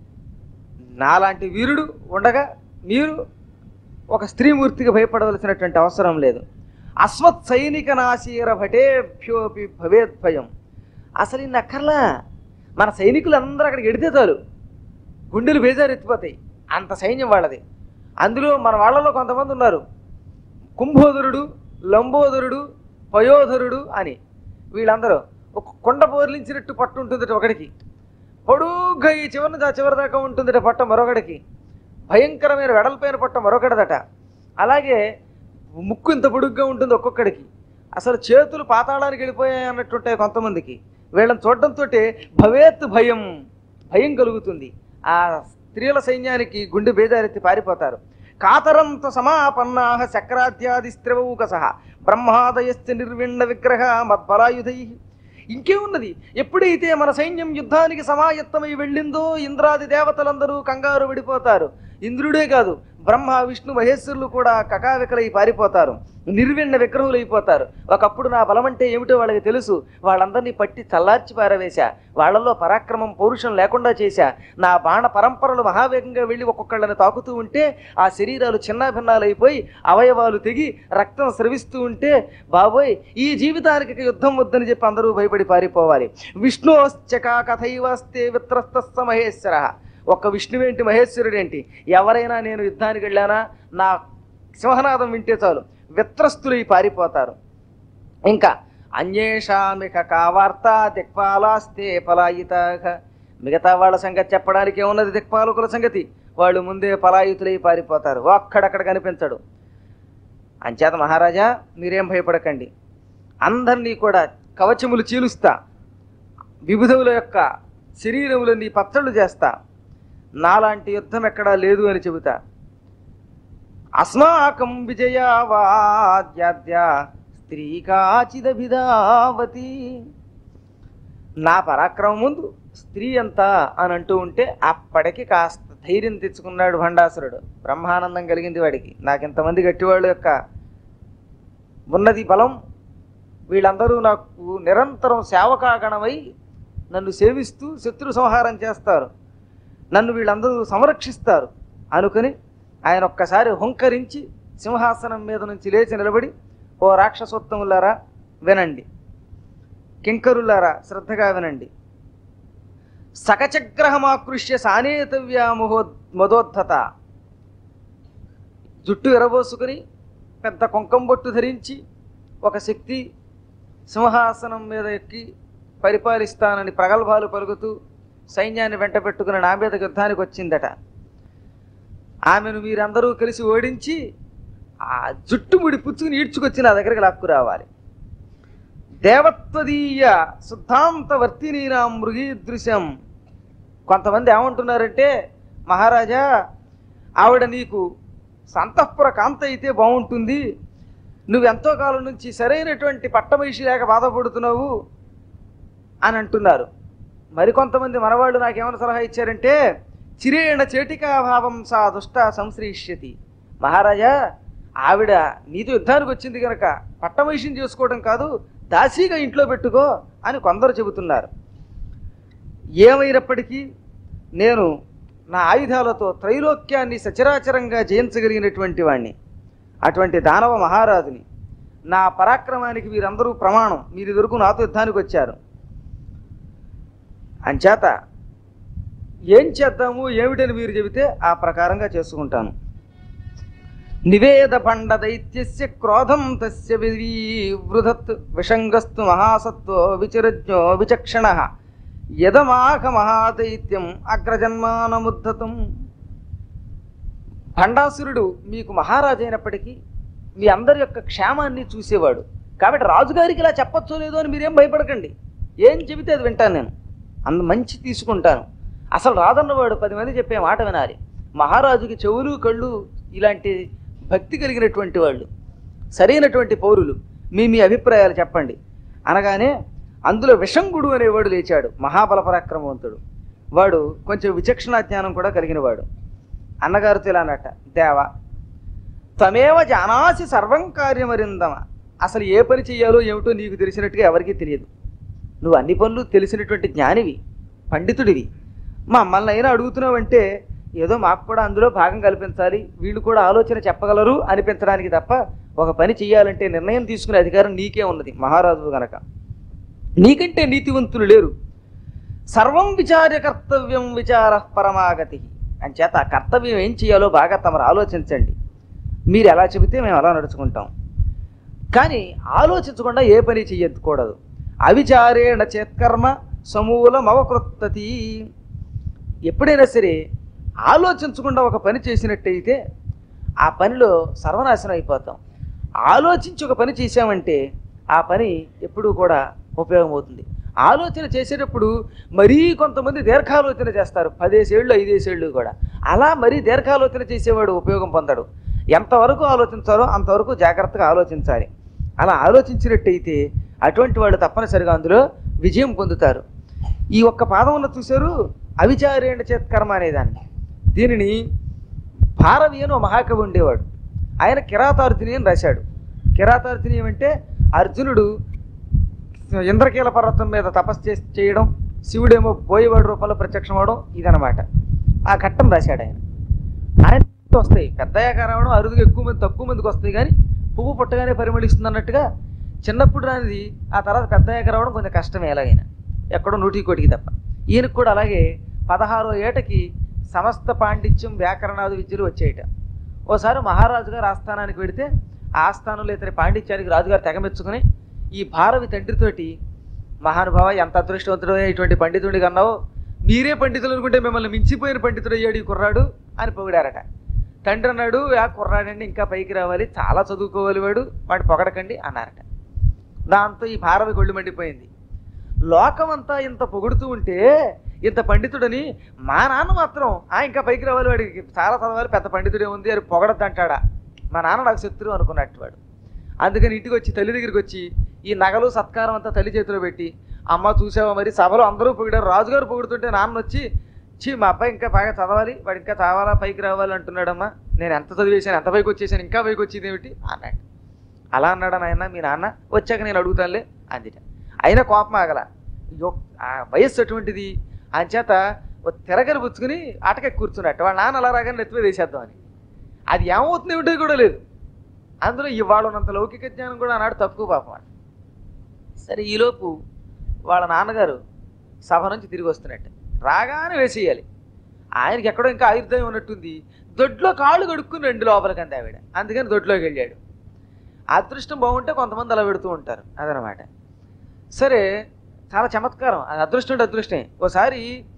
నాలాంటి వీరుడు ఉండగా మీరు ఒక స్త్రీమూర్తికి భయపడవలసినటువంటి అవసరం లేదు అస్మత్ సైనిక నాశీర భటేభ్యోపి భవేద్భయం అసలు ఇన్ని అక్కర్లా మన సైనికులు అందరూ అక్కడికి ఎడితే చాలు గుండెలు బేజారెత్తిపోతాయి అంత సైన్యం వాళ్ళది అందులో మన వాళ్ళలో కొంతమంది ఉన్నారు కుంభోదరుడు లంబోదరుడు పయోధరుడు అని వీళ్ళందరూ ఒక కొండ బోర్లించినట్టు పట్టు ఉంటుందట ఒకడికి పొడుగ్గా ఈ చివరి దా చివరి దాకా ఉంటుందట పట్ట మరొకడికి భయంకరమైన వెడల్పైన పట్ట మరొకటిదట అలాగే ముక్కు ఇంత పొడుగ్గా ఉంటుంది ఒక్కొక్కడికి అసలు చేతులు పాతాళానికి వెళ్ళిపోయాయి అన్నట్టుంటాయి కొంతమందికి వీళ్ళని చూడడంతో భవేత్ భయం భయం కలుగుతుంది ఆ స్త్రీల సైన్యానికి గుండె బేజారెత్తి పారిపోతారు కాతరంత సమాపన్నా చక్రాధ్యాది స్త్రవౌక సహ బ్రహ్మాదయశ్చ నిర్విణ్ణ విగ్రహ మద్బలాయుధై ఇంకేమున్నది ఎప్పుడైతే మన సైన్యం యుద్ధానికి సమాయత్తమై వెళ్ళిందో ఇంద్రాది దేవతలందరూ కంగారు విడిపోతారు ఇంద్రుడే కాదు బ్రహ్మ విష్ణు మహేశ్వరులు కూడా కకావికలై పారిపోతారు నిర్విణ్ణ విగ్రహులైపోతారు ఒకప్పుడు నా బలం అంటే ఏమిటో వాళ్ళకి తెలుసు వాళ్ళందరినీ పట్టి చల్లార్చి పారవేశా వాళ్ళల్లో పరాక్రమం పౌరుషం లేకుండా చేశా నా బాణ పరంపరలు మహావేగంగా వెళ్ళి ఒక్కొక్కళ్ళని తాకుతూ ఉంటే ఆ శరీరాలు చిన్నాభిన్నాలైపోయి అవయవాలు తెగి రక్తం స్రవిస్తూ ఉంటే బాబోయ్ ఈ జీవితానికి ఇక యుద్ధం వద్దని చెప్పి అందరూ భయపడి పారిపోవాలి విష్ణోశ్చకా కథైవాస్తే విత్రస్త మహేశ్వర ఒక్క విష్ణువేంటి మహేశ్వరుడేంటి ఎవరైనా నేను యుద్ధానికి వెళ్ళానా నా సింహనాదం వింటే చాలు విత్రస్తులై పారిపోతారు ఇంకా అన్యేషామిక కావార్త దిక్పాలాస్తే పలాయితాక మిగతా వాళ్ళ సంగతి చెప్పడానికి ఏమున్నది దిక్పాలకుల సంగతి వాళ్ళు ముందే పలాయితులై పారిపోతారు ఒక్కడక్కడ కనిపించడు అంచేత మహారాజా మీరేం భయపడకండి అందరినీ కూడా కవచములు చీలుస్తా విబుధవుల యొక్క శరీరములన్నీ పచ్చళ్ళు చేస్తా నాలాంటి యుద్ధం ఎక్కడా లేదు అని చెబుతా అస్మాకం విజయావాద్యాద్య స్త్రీ కాచిదభిధావతి నా పరాక్రమం ముందు స్త్రీ ఎంత అని అంటూ ఉంటే అప్పటికి కాస్త ధైర్యం తెచ్చుకున్నాడు భండాసురుడు బ్రహ్మానందం కలిగింది వాడికి నాకు ఇంతమంది గట్టివాళ్ళు యొక్క ఉన్నది బలం వీళ్ళందరూ నాకు నిరంతరం సేవకాగణమై నన్ను సేవిస్తూ శత్రు సంహారం చేస్తారు నన్ను వీళ్ళందరూ సంరక్షిస్తారు అనుకుని ఆయన ఒక్కసారి హుంకరించి సింహాసనం మీద నుంచి లేచి నిలబడి ఓ రాక్షసోత్తములారా వినండి కింకరులారా శ్రద్ధగా వినండి సకచగ్రహమాకృష్య సానేతవ్యా మహో మదోద్ధత జుట్టు ఎరబోసుకుని పెద్ద కుంకం బొట్టు ధరించి ఒక శక్తి సింహాసనం మీద ఎక్కి పరిపాలిస్తానని ప్రగల్భాలు పలుకుతూ సైన్యాన్ని వెంట పెట్టుకుని నా మీద యుద్ధానికి వచ్చిందట ఆమెను మీరందరూ కలిసి ఓడించి ఆ జుట్టుముడి పుచ్చుకుని ఈడ్చుకొచ్చి నా దగ్గరికి లాక్కు రావాలి దేవత్వదీయ శుద్ధాంతవర్తినీనా మృగీదృశ్యం కొంతమంది ఏమంటున్నారంటే మహారాజా ఆవిడ నీకు సంతఃపుర కాంత అయితే బాగుంటుంది నువ్వెంతో కాలం నుంచి సరైనటువంటి పట్టమహిషి లేక బాధపడుతున్నావు అని అంటున్నారు మరికొంతమంది మనవాళ్ళు నాకేమైనా సలహా ఇచ్చారంటే చిరేణ చేటికాభావం సా దుష్ట సంశ్రీష్యతి మహారాజా ఆవిడ నీతో యుద్ధానికి వచ్చింది కనుక పట్టమహిషిని చేసుకోవడం కాదు దాసీగా ఇంట్లో పెట్టుకో అని కొందరు చెబుతున్నారు ఏమైనప్పటికీ నేను నా ఆయుధాలతో త్రైలోక్యాన్ని సచరాచరంగా జయించగలిగినటువంటి వాణ్ణి అటువంటి దానవ మహారాజుని నా పరాక్రమానికి వీరందరూ ప్రమాణం మీరు ఇదివరకు నాతో యుద్ధానికి వచ్చారు అంచేత ఏం చేద్దాము ఏమిటని మీరు చెబితే ఆ ప్రకారంగా చేసుకుంటాను నివేద పండ దైత్యస్య క్రోధం తస్య వివృధత్ విషంగస్తు మహాసత్వో విచరజ్ఞో విచక్షణ యదమాహ మహాదైత్యం అగ్రజన్మానముద్ధతం భండాసురుడు మీకు మహారాజు అయినప్పటికీ మీ అందరి యొక్క క్షేమాన్ని చూసేవాడు కాబట్టి రాజుగారికి ఇలా చెప్పొచ్చో లేదో అని మీరేం భయపడకండి ఏం చెబితే అది వింటాను నేను అంత మంచి తీసుకుంటాను అసలు రాదన్నవాడు పది మంది చెప్పే మాట వినాలి మహారాజుకి చెవులు కళ్ళు ఇలాంటి భక్తి కలిగినటువంటి వాళ్ళు సరైనటువంటి పౌరులు మీ మీ అభిప్రాయాలు చెప్పండి అనగానే అందులో విషంగుడు అనేవాడు లేచాడు మహాబల పరాక్రమవంతుడు వాడు కొంచెం విచక్షణ జ్ఞానం కూడా కలిగినవాడు అన్నగారితో ఇలా అన్నట్ట దేవా తమేవ జానాసి సర్వం కార్యమరిందమ అసలు ఏ పని చెయ్యాలో ఏమిటో నీకు తెలిసినట్టుగా ఎవరికీ తెలియదు నువ్వు అన్ని పనులు తెలిసినటువంటి జ్ఞానివి పండితుడివి మా మమ్మల్ని అయినా అడుగుతున్నావంటే ఏదో మాకు కూడా అందులో భాగం కల్పించాలి వీళ్ళు కూడా ఆలోచన చెప్పగలరు అనిపించడానికి తప్ప ఒక పని చెయ్యాలంటే నిర్ణయం తీసుకునే అధికారం నీకే ఉన్నది మహారాజు గనక నీకంటే నీతివంతులు లేరు సర్వం విచార్య కర్తవ్యం విచార పరమాగతి అంచేత ఆ కర్తవ్యం ఏం చేయాలో బాగా తమరు ఆలోచించండి మీరు ఎలా చెబితే మేము అలా నడుచుకుంటాం కానీ ఆలోచించకుండా ఏ పని చెయ్యకూడదు అవిచారేణ చేత్కర్మ సమూలం అవకృత్తతి ఎప్పుడైనా సరే ఆలోచించకుండా ఒక పని చేసినట్టయితే ఆ పనిలో సర్వనాశనం అయిపోతాం ఆలోచించి ఒక పని చేసామంటే ఆ పని ఎప్పుడూ కూడా ఉపయోగమవుతుంది ఆలోచన చేసేటప్పుడు మరీ కొంతమంది దీర్ఘాలోచన చేస్తారు పదేసేళ్ళు ఐదేసేళ్ళు కూడా అలా మరీ దీర్ఘాలోచన చేసేవాడు ఉపయోగం పొందడు ఎంతవరకు ఆలోచించాలో అంతవరకు జాగ్రత్తగా ఆలోచించాలి అలా ఆలోచించినట్టయితే అటువంటి వాళ్ళు తప్పనిసరిగా అందులో విజయం పొందుతారు ఈ ఒక్క పాదం ఉన్న చూశారు అవిచారేణ చేత్కర్మ అనేదాన్ని దీనిని భారవి అని ఓ మహాకవి ఉండేవాడు ఆయన కిరాతార్జుని అని రాశాడు కిరాతార్జుని ఏమంటే అర్జునుడు ఇంద్రకీల పర్వతం మీద తపస్సు చేసి చేయడం శివుడేమో బోయేవాడు రూపంలో ప్రత్యక్షం అవడం ఇదనమాట ఆ ఘట్టం రాశాడు ఆయన ఆయన వస్తాయి పెద్దయ్యాక రావడం అరుదుగా ఎక్కువ మంది తక్కువ మందికి వస్తాయి కానీ పువ్వు పుట్టగానే పరిమళిస్తుంది అన్నట్టుగా చిన్నప్పుడు రానిది ఆ తర్వాత పెద్దయ్యాక రావడం కొంచెం కష్టమే ఎలాగైనా ఎక్కడో నూటి కోటికి తప్ప ఈయనకు కూడా అలాగే పదహారో ఏటకి సమస్త పాండిత్యం వ్యాకరణాది విద్యలు వచ్చేయట ఓసారి మహారాజు గారు ఆస్థానానికి వెడితే ఆ ఆస్థానంలో ఇతని పాండిత్యానికి రాజుగారు తెగమెచ్చుకుని ఈ భారవి తండ్రితోటి మహానుభావ ఎంత అదృష్టవంతుడో ఇటువంటి పండితుడి కన్నావు మీరే పండితులు అనుకుంటే మిమ్మల్ని మించిపోయిన పండితుడు అయ్యాడు ఈ కుర్రాడు అని పొగిడారట తండ్రి అన్నాడు ఆ కుర్రాడండి ఇంకా పైకి రావాలి చాలా చదువుకోవాలి వాడు వాడు పొగడకండి అన్నారట దాంతో ఈ భారవి గొళ్ళు మండిపోయింది లోకమంతా ఇంత పొగుడుతూ ఉంటే ఇంత పండితుడని మా నాన్న మాత్రం ఆ ఇంకా పైకి రావాలి వాడికి చాలా చదవాలి పెద్ద పండితుడే ఉంది అని పొగడద్దంటాడా మా నాన్న నాకు శత్రువు అనుకున్నట్టు వాడు అందుకని ఇంటికి వచ్చి తల్లి దగ్గరికి వచ్చి ఈ నగలు సత్కారం అంతా తల్లి చేతిలో పెట్టి అమ్మ చూసావా మరి సభలో అందరూ పొగిడారు రాజుగారు పొగుడుతుంటే నాన్న వచ్చి చీ మా అబ్బాయి ఇంకా బాగా చదవాలి వాడు ఇంకా చావాలా పైకి రావాలి అంటున్నాడమ్మా నేను ఎంత చదివేశాను ఎంత పైకి వచ్చేసాను ఇంకా పైకి వచ్చేది ఏమిటి అన్నాడు అలా అన్నాడా నాయన మీ నాన్న వచ్చాక నేను అడుగుతానులే అందిట అయినా కోపం ఆగల యొ- ఆ వయస్సు అటువంటిది అంచేత ఓ తిరగలు పుచ్చుకుని ఆటకెక్కి కూర్చున్నట్టు వాళ్ళ నాన్న అలా రాగానే నెత్తి మీద వేసేద్దామని అది ఏమవుతుంది ఏమిటో కూడా లేదు అందులో ఇవాళ ఉన్నంత లౌకిక జ్ఞానం కూడా ఆనాడు తక్కువ పాపం వాడు. సరే ఈలోపు వాళ్ళ నాన్నగారు సభ నుంచి తిరిగి వస్తున్నట్టు రాగానే వేసేయాలి ఆయనకి ఎక్కడో ఇంకా ఆయుర్దాయం ఉన్నట్టుంది దొడ్లో కాళ్ళు కడుక్కుని రెండు లోపలికి అంది ఆవిడ అందుకని దొడ్లోకి వెళ్ళాడు అదృష్టం బాగుంటే కొంతమంది అలా పెడుతూ ఉంటారు అదనమాట సరే చాలా చమత్కారం అది అదృష్టం అంటే అదృష్టమే ఓసారి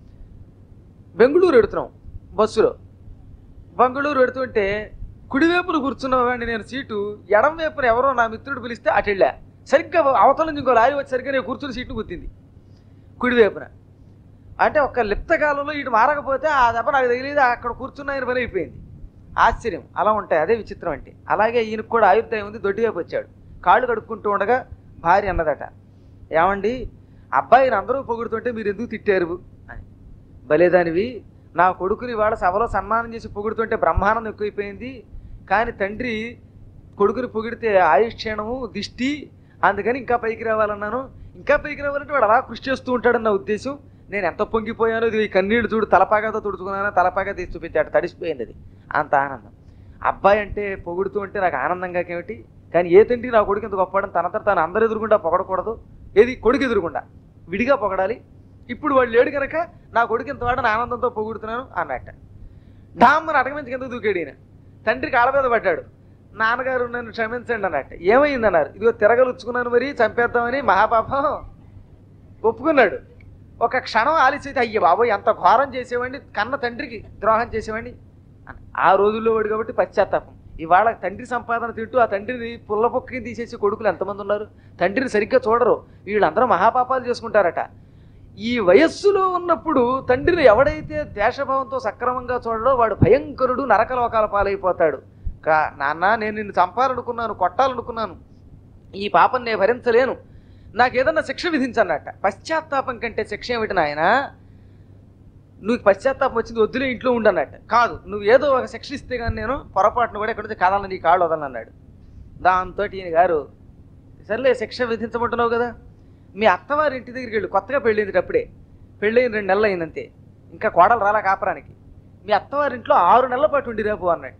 బెంగళూరు ఎడుతున్నాం బస్సులో బెంగళూరు పెడుతుంటే కుడివైపున కూర్చున్నవాడిని నేను సీటు ఎడం వైపున ఎవరో నా మిత్రుడు పిలిస్తే అటు వెళ్ళా సరిగ్గా అవతల నుంచి ఇంకో లారీ వచ్చి సరిగ్గా నేను కూర్చున్న సీటు గుర్తింది కుడివైపున అంటే ఒక లిప్త కాలంలో ఇటు మారకపోతే ఆ దెబ్బ నాకు తెలియదు అక్కడ కూర్చున్న ఆయన పని అయిపోయింది ఆశ్చర్యం అలా ఉంటాయి అదే విచిత్రం అంటే అలాగే ఈయనకు కూడా ఆయుర్దాయం ఉంది దొడ్డివైపు వచ్చాడు కాళ్ళు కడుక్కుంటూ ఉండగా భార్య అన్నదట ఏమండి అబ్బాయిని అందరూ పొగుడుతుంటే మీరు ఎందుకు తిట్టారు అని భలేదానివి నా కొడుకుని వాళ్ళ సభలో సన్మానం చేసి పొగుడుతుంటే బ్రహ్మానందం ఎక్కువైపోయింది కానీ తండ్రి కొడుకుని పొగిడితే ఆయుష్ క్షీణము దిష్టి అందుకని ఇంకా పైకి రావాలన్నాను ఇంకా పైకి రావాలంటే వాడు అలా కృషి చేస్తూ ఉంటాడన్న ఉద్దేశం నేను ఎంత పొంగిపోయానో ఇది ఈ కన్నీళ్ళు చూడు తలపాగాతో తుడుచుకున్నానో తలపాగా తీసి చూపించాడు తడిసిపోయింది అది అంత ఆనందం అబ్బాయి అంటే పొగుడుతూ ఉంటే నాకు ఆనందంగా ఏమిటి కానీ ఏ తండ్రి నా కొడుకు ఇంత గొప్పడని తనంతట తాను అందరు ఎదురుగుండా పొగడకూడదు ఏది కొడుకు ఎదురుగుండా విడిగా పొగడాలి ఇప్పుడు వాళ్ళు లేడు కనుక నా కొడుకు ఇంత వాడని ఆనందంతో పొగుడుతున్నాను అన్నట్ట డామ్మని అటకమించి కింద దూకాడు ఈయన తండ్రి కాళ్ళ మీద పడ్డాడు నాన్నగారు నన్ను క్షమించండి అన్నట్ట ఏమైందన్నారు ఇదిగో తిరగలుచ్చుకున్నాను మరి చంపేద్దామని మహాపాపం ఒప్పుకున్నాడు ఒక క్షణం ఆలస్యం అయ్యే బాబోయ్ ఎంత ఘోరం చేసేవాడిని కన్న తండ్రికి ద్రోహం చేసేవాడిని అని. ఆ రోజుల్లో వాడు కాబట్టి పశ్చాత్తాపం ఇవాళ తండ్రి సంపాదన తింటూ ఆ తండ్రిని పుల్లపొక్కి తీసేసి కొడుకులు ఎంతమంది ఉన్నారు తండ్రిని సరిగ్గా చూడరు వీళ్ళందరూ మహాపాపాలు చేసుకుంటారట ఈ వయస్సులో ఉన్నప్పుడు తండ్రిని ఎవడైతే దేశభావంతో సక్రమంగా చూడడో వాడు భయంకరుడు నరకలోకాల పాలైపోతాడు కా నాన్న నేను నిన్ను చంపాలనుకున్నాను కొట్టాలనుకున్నాను ఈ పాపం నేను భరించలేను నాకు ఏదన్నా శిక్ష విధించన్నట్ట పశ్చాత్తాపం కంటే శిక్ష ఏమిటి నాయన నువ్వు పశ్చాత్తాపం వచ్చింది వద్దులే ఇంట్లో ఉండన్నట్ట కాదు నువ్వు ఏదో ఒక శిక్ష ఇస్తే కానీ నేను పొరపాటును కూడా ఎక్కడి నుంచి కదాలని నీ కాళ్ళు వదలన్నాడు దాంతో ఈయన గారు సర్లే శిక్ష విధించమంటున్నావు కదా మీ అత్తవారి ఇంటి దగ్గరికి వెళ్ళు కొత్తగా పెళ్ళింది అప్పుడే పెళ్ళైన రెండు నెలలు అయిందంతే ఇంకా కోడలు రాలా కాపరానికి మీ అత్తవారింట్లో ఆరు నెలల పాటు ఉండి రేపు అన్నట్టు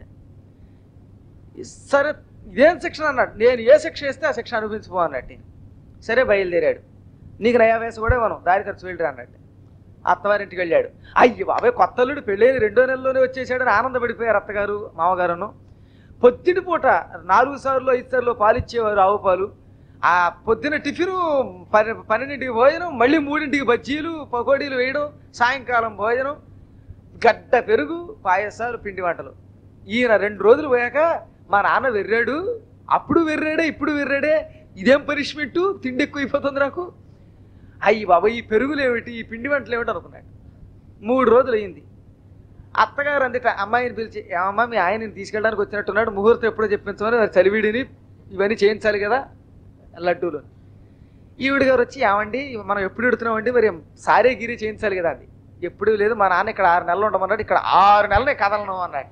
సరే ఇదేం శిక్షణ అన్నాడు నేను ఏ శిక్ష వేస్తే ఆ శిక్ష అనుభవించిపో అన్నట్టు సరే బయలుదేరాడు నీకు నయా వేసి కూడా ఇవ్వను దారి ఖర్చు వెళ్ళి అన్నట్టు అత్తవారింటికి వెళ్ళాడు అయ్యి బాబాయ్ కొత్త అల్లుడు పెళ్ళైన రెండో నెలలోనే వచ్చేసాడని ఆనందపడిపోయారు అత్తగారు మామగారును పొద్దుటి పూట నాలుగు సార్లు ఐదు సార్లు పాలు ఇచ్చేవారు ఆవు పాలు ఆ పొద్దున టిఫిను పన్నె పన్నెండింటికి భోజనం మళ్ళీ మూడింటికి బజ్జీలు పకోడీలు వేయడం సాయంకాలం భోజనం గడ్డ పెరుగు పాయసాలు పిండి వంటలు ఈయన రెండు రోజులు పోయాక మా నాన్న వెర్రాడు అప్పుడు వెర్రాడే ఇప్పుడు వెర్రాడే ఇదేం పనిష్మెంట్ తిండి ఎక్కువైపోతుంది నాకు అయ్యి బాబా ఈ పెరుగులు ఏమిటి ఈ పిండి వంటలు ఏమిటి అనుకున్నాడు మూడు రోజులు అయింది అత్తగారు అందుట అమ్మాయిని పిలిచి ఏమమ్మా మీ ఆయనని తీసుకెళ్ళడానికి వచ్చినట్టున్నాడు ముహూర్తం ఎప్పుడో చెప్పించమని మరి చలివిడిని ఇవన్నీ చేయించాలి కదా లడ్డూలు ఈవిడ గారు వచ్చి ఏమండి మనం ఎప్పుడు ఎడుతున్నామండి మరి సారే గిరి చేయించాలి కదా అది ఎప్పుడు లేదు మా నాన్న ఇక్కడ ఆరు నెలలు ఉండమన్నాడు ఇక్కడ ఆరు నెలలు నేను కదలను అన్నాడు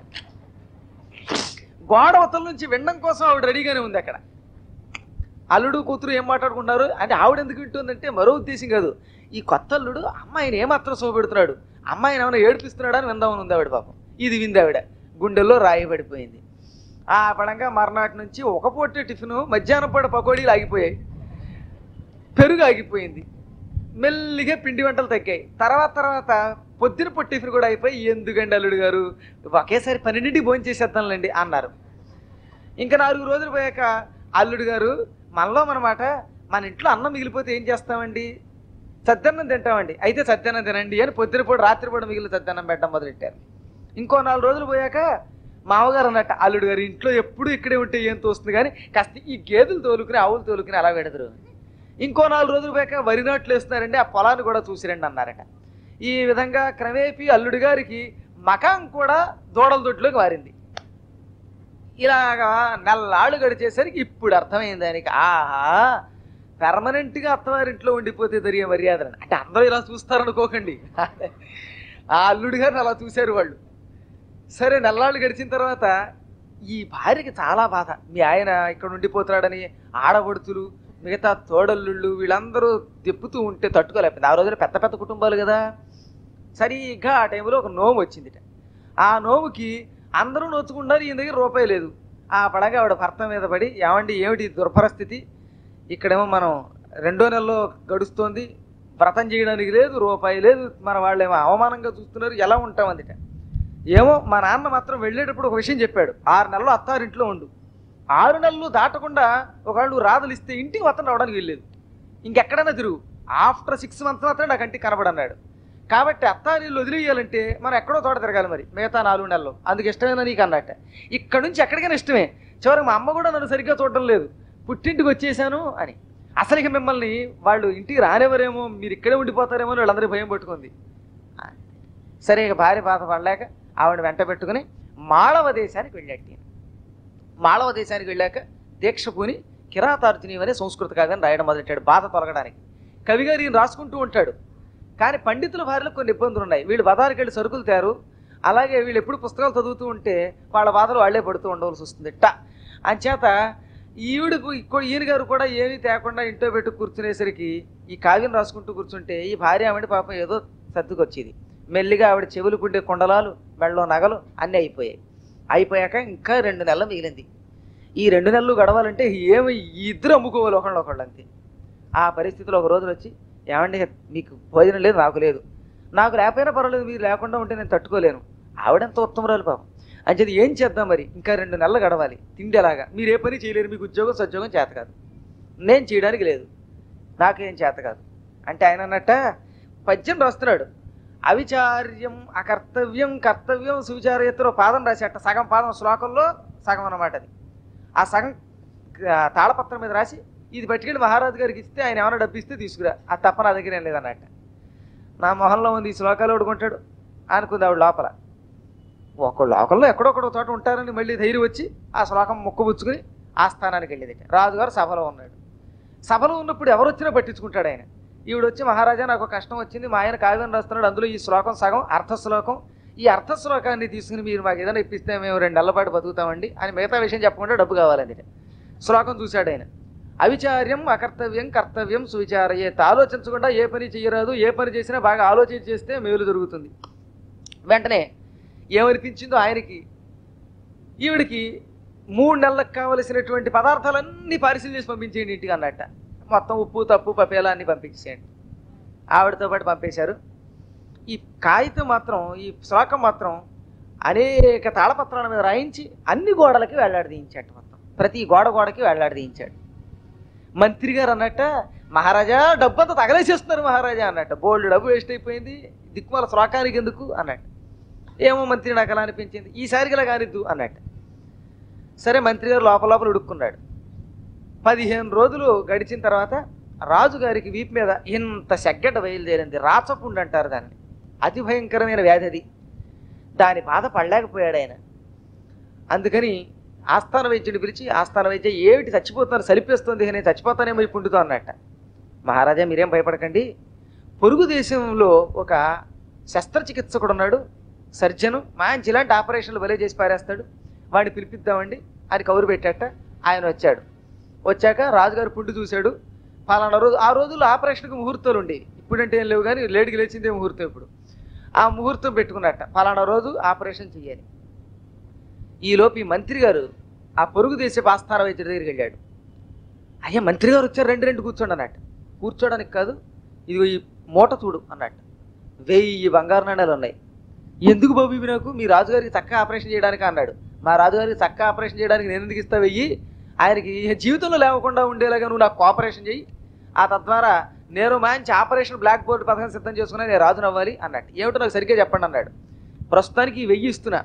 గోడ అవతల నుంచి వినడం కోసం ఆవిడ రెడీగానే ఉంది అక్కడ అల్లుడు కూతురు ఏం మాట్లాడుకుంటున్నారు అంటే ఆవిడ ఎందుకు వింటుందంటే మరో ఉద్దేశం కాదు ఈ కొత్త అల్లుడు అమ్మాయిని ఏమాత్రం శోభపెడుతున్నాడు అమ్మాయిని ఏమైనా ఏడిపిస్తున్నాడా అని విందామని ఉంది ఆవిడ పాపం ఇది వింది ఆవిడ గుండెల్లో రాయి పడిపోయింది ఆ పడంగా మర్నాటి నుంచి ఒక పూట టిఫిన్ మధ్యాహ్నం పూట పకోడీలు ఆగిపోయాయి పెరుగు ఆగిపోయింది మెల్లిగా పిండి వంటలు తగ్గాయి తర్వాత తర్వాత పొద్దున పొట్టి టిఫిన్ కూడా అయిపోయి ఎందుకండి అల్లుడు గారు ఒకేసారి పన్నెండింటికి భోజనం చేసేద్దాంలేండి అన్నారు ఇంకా నాలుగు రోజులు పోయాక అల్లుడు గారు మనలో మనమాట మన ఇంట్లో అన్నం మిగిలిపోతే ఏం చేస్తామండి సద్దన్నం తింటామండి అయితే సద్దన్నం తినండి అని పొద్దున పూట రాత్రి పూట మిగిలిన సద్దన్నం పెట్టడం మొదలెట్టారు ఇంకో నాలుగు రోజులు పోయాక మామగారు అన్నట్ట అల్లుడు గారు ఇంట్లో ఎప్పుడు ఇక్కడే ఉంటే ఏం తోస్తుంది కానీ కాస్త ఈ గేదెలు తోలుకుని ఆవులు తోలుకుని అలా పెడతారు ఇంకో నాలుగు రోజులు పోయాక వరి నాట్లు వేస్తున్నారండి ఆ పొలాన్ని కూడా చూసిరండి అన్నారట ఈ విధంగా క్రమేపీ అల్లుడి గారికి మకాం కూడా దూడల దొడ్లోకి మారింది ఇలాగా నెల్లాళ్ళు గడిచేసరికి ఇప్పుడు అర్థమైంది ఆయనకి ఆహా పెర్మనెంట్గా అత్తవారింట్లో ఉండిపోతే జరిగే మర్యాదలని అంటే అందరూ ఇలా చూస్తారనుకోకండి ఆ అల్లుడి గారిని అలా చూశారు వాళ్ళు సరే నెల్లాళ్ళు గడిచిన తర్వాత ఈ భార్యకి చాలా బాధ మీ ఆయన ఇక్కడ ఉండిపోతున్నాడని ఆడబడుతులు మిగతా తోడల్లుళ్ళు వీళ్ళందరూ తిప్పుతూ ఉంటే తట్టుకోలేకపోయింది ఆ రోజున పెద్ద పెద్ద కుటుంబాలు కదా సరిగ్గా ఆ టైంలో ఒక నోము వచ్చిందిట ఆ నోముకి అందరూ నోచుకున్నారు ఈయన దగ్గర రూపాయి లేదు ఆ పడగా ఆవిడ భర్త మీద పడి ఏమండి ఏమిటి ఈ దుర్పరిస్థితి ఇక్కడేమో మనం రెండో నెలలో గడుస్తోంది వ్రతం చేయడానికి లేదు రూపాయి లేదు మన వాళ్ళేమో అవమానంగా చూస్తున్నారు ఎలా ఉంటాం అందుట ఏమో మా నాన్న మాత్రం వెళ్ళేటప్పుడు ఒక విషయం చెప్పాడు ఆరు నెలలు అత్తారింట్లో ఉండు ఆరు నెలలు దాటకుండా ఒకళ్ళు రాదులు ఇస్తే ఇంటికి మొత్తం రావడానికి వెళ్ళలేదు ఇంకెక్కడైనా తిరుగు ఆఫ్టర్ సిక్స్ మంత్స్ మాత్రం నాకు కంటికి కనబడన్నాడు కాబట్టి అత్తారీళ్ళు వదిలేయాలంటే మనం ఎక్కడో తోట తిరగాలి మరి మిగతా నాలుగు నెలలు అందుకు ఇష్టమైన నీకు అన్నట్ట ఇక్కడ నుంచి ఎక్కడికైనా ఇష్టమే చివరికి మా అమ్మ కూడా నన్ను సరిగ్గా చూడడం లేదు పుట్టింటికి వచ్చేసాను అని అసలు ఇక మిమ్మల్ని వాళ్ళు ఇంటికి రానివ్వరేమో మీరు ఇక్కడే ఉండిపోతారేమో అని వాళ్ళందరూ భయం పట్టుకుంది సరే ఇక భార్య బాధ పడలేక ఆవిడ వెంట పెట్టుకుని మాళవ దేశానికి వెళ్ళాడు ఈయన. మాళవ దేశానికి వెళ్ళాక దీక్ష పూని కిరాతార్జుని అనే సంస్కృత కావ్యాన్ని రాయడం మొదలెట్టాడు బాధ తొలగడానికి కవిగారు ఈయన రాసుకుంటూ ఉంటాడు కానీ పండితుల భార్యలకు కొన్ని ఇబ్బందులు ఉన్నాయి వీళ్ళు బజారుకి వెళ్ళి సరుకులు తేరు అలాగే వీళ్ళు ఎప్పుడు పుస్తకాలు చదువుతూ ఉంటే వాళ్ళ బాధలు వాళ్ళే పడుతూ ఉండవలసి వస్తుంది ట అంచేత ఈవిడకు ఇక్కడ ఈయన గారు కూడా ఏమీ తేకుండా ఇంట్లో పెట్టి కూర్చునేసరికి ఈ కావ్యం రాసుకుంటూ కూర్చుంటే ఈ భార్య ఆవిడ పాపం ఏదో సర్దుకొచ్చేది మెల్లిగా ఆవిడ చెవులు కుండే కుండలాలు మెళ్ళలో నగలు అన్నీ అయిపోయాయి అయిపోయాక ఇంకా రెండు నెలలు మిగిలింది ఈ రెండు నెలలు గడవాలంటే ఏమి ఈ ఇద్దరు అమ్ముకోవాలి ఒకళ్ళు ఒకళ్ళు అంతే ఆ పరిస్థితిలో ఒక రోజులు వచ్చి ఏమండి మీకు భోజనం లేదు నాకు లేదు నాకు లేకపోయినా పర్వాలేదు మీరు లేకుండా ఉంటే నేను తట్టుకోలేను ఆవిడెంత ఉత్తమరాలు పాపం అంచేది ఏం చేద్దాం మరి ఇంకా రెండు నెలలు గడవాలి తిండి ఎలాగా మీరు ఏ పని చేయలేరు మీకు ఉద్యోగం సద్యోగం చేత కాదు నేను చేయడానికి లేదు నాకేం చేత కాదు అంటే ఆయన అన్నట్ట పద్యం రాస్తున్నాడు అవిచార్యం అకర్తవ్యం కర్తవ్యం సువిచారయత్తులో పాదం రాసేట సగం పాదం శ్లోకంలో సగం అన్నమాట అది ఆ సగం ఆ, తాళపత్రం మీద రాసి ఇది పట్టుకెళ్ళి మహారాజు గారికి ఇస్తే ఆయన ఏమైనా డబ్బు ఇస్తే తీసుకురా ఆ తప్ప నా దగ్గర ఏం లేదన్నట్ట నా మొహంలో ఉంది ఈ శ్లోకాలు ఓడుకుంటాడు అనుకుంది ఆవిడ లోపల ఒక లోకంలో ఎక్కడొక్కడో చోట ఉంటారని మళ్ళీ ధైర్యం వచ్చి ఆ శ్లోకం ముక్కబుచ్చుకుని ఆ స్థానానికి వెళ్ళేది రాజుగారు సభలో ఉన్నాడు సభలో ఉన్నప్పుడు ఎవరు వచ్చినా పట్టించుకుంటాడు ఆయన ఈవిడ వచ్చి మహారాజా నాకు ఒక కష్టం వచ్చింది మా ఆయన కావ్యం రాస్తున్నాడు అందులో ఈ శ్లోకం సగం అర్థ శ్లోకం ఈ అర్థ శ్లోకాన్ని తీసుకుని మీరు మాకు ఏదైనా ఇప్పిస్తే మేము రెండు నెలల పాటు బతుకుతామండి అని మిగతా విషయం చెప్పకుండా డబ్బు కావాలండి శ్లోకం చూశాడు ఆయన అవిచార్యం అకర్తవ్యం కర్తవ్యం సువిచారయేత్ ఆలోచించకుండా ఏ పని చేయరాదు ఏ పని చేసినా బాగా ఆలోచించి చేస్తే మేలు జరుగుతుంది వెంటనే ఏమనిపించిందో ఆయనకి ఈవిడికి మూడు నెలలకు కావలసినటువంటి పదార్థాలన్నీ పరిశీలన చేసి పంపించేయండి ఇంటికి అన్నట్ట మొత్తం ఉప్పు తప్పు పపేలా అన్ని పంపించేయండి ఆవిడతో పాటు పంపేశారు ఈ కాగితం మాత్రం ఈ శ్లోకం మాత్రం అనేక తాళపత్రాల మీద రాయించి అన్ని గోడలకి వేలాడదీయించాడు మొత్తం ప్రతి గోడ గోడకి వేలాడదీయించాడు మంత్రి గారు అన్నట్ట మహారాజా డబ్బు అంతా తగలేసేస్తున్నారు మహారాజా అన్నట్ట బోల్డ్ డబ్బు వేస్ట్ అయిపోయింది దిక్కుమాల శ్లోకానికి ఎందుకు అన్నట్టు ఏమో మంత్రి నాకు అలా అనిపించింది ఈసారికి ఇలా కానిద్దు అన్నట్టు సరే మంత్రి గారు లోపల లోపల ఉడుక్కున్నాడు పదిహేను రోజులు గడిచిన తర్వాత రాజుగారికి వీపు మీద ఇంత సెగ్గడ్డ బయలుదేరింది రాచపుండు అంటారు దాన్ని అతి భయంకరమైన వ్యాధి అది దాని బాధ పడలేకపోయాడు ఆయన అందుకని ఆస్థాన వైద్యుని పిలిచి ఆస్థాన వైద్య ఏమిటి చచ్చిపోతున్నారు సలిపేస్తుంది నేను చచ్చిపోతానేమో ఈ పుండుతో అన్నట్ట మహారాజా మీరేం భయపడకండి పొరుగు దేశంలో ఒక శస్త్రచికిత్సకుడు ఉన్నాడు సర్జను మంచి ఇలాంటి ఆపరేషన్లు భలే చేసి పారేస్తాడు వాడిని పిలిపిద్దామండి అని కౌరు పెట్టాట ఆయన వచ్చాడు వచ్చాక రాజుగారు పుండు చూశాడు ఫలానా రోజు ఆ రోజుల్లో ఆపరేషన్కి ముహూర్తాలు ఉండేవి ఇప్పుడంటే ఏం లేవు కానీ లేటుకి లేచిందే ముహూర్తం ఇప్పుడు ఆ ముహూర్తం పెట్టుకున్నట్ట ఫలానా రోజు ఆపరేషన్ చేయాలి ఈలోపు ఈ మంత్రి గారు ఆ పొరుగు దేశపు ఆస్థాన వైద్యుడి దగ్గరికి వెళ్ళాడు అయ్యా మంత్రి గారు వచ్చారు రెండు రెండు కూర్చోండి అన్నట్టు కూర్చోడానికి కాదు ఇదిగో ఈ మూట చూడు అన్నట్టు వెయ్యి బంగారు నాణాలు ఉన్నాయి ఎందుకు బాబు ఇవి నాకు మీ రాజుగారికి చక్కగా ఆపరేషన్ చేయడానికి అన్నాడు మా రాజుగారికి చక్కగా ఆపరేషన్ చేయడానికి నేను ఎందుకు ఇస్తా వెయ్యి ఆయనకి జీవితంలో లేకుండా ఉండేలాగా నువ్వు నాకు కోఆపరేషన్ చెయ్యి ఆ తద్వారా నేను మంచి ఆపరేషన్ బ్లాక్ బోర్డ్ పథకం సిద్ధం చేసుకున్నా నేను రాజును అవ్వాలి అన్నట్టు ఏమిటో నాకు సరిగ్గా చెప్పండి అన్నాడు ప్రస్తుతానికి ఈ వెయ్యి ఇస్తున్నా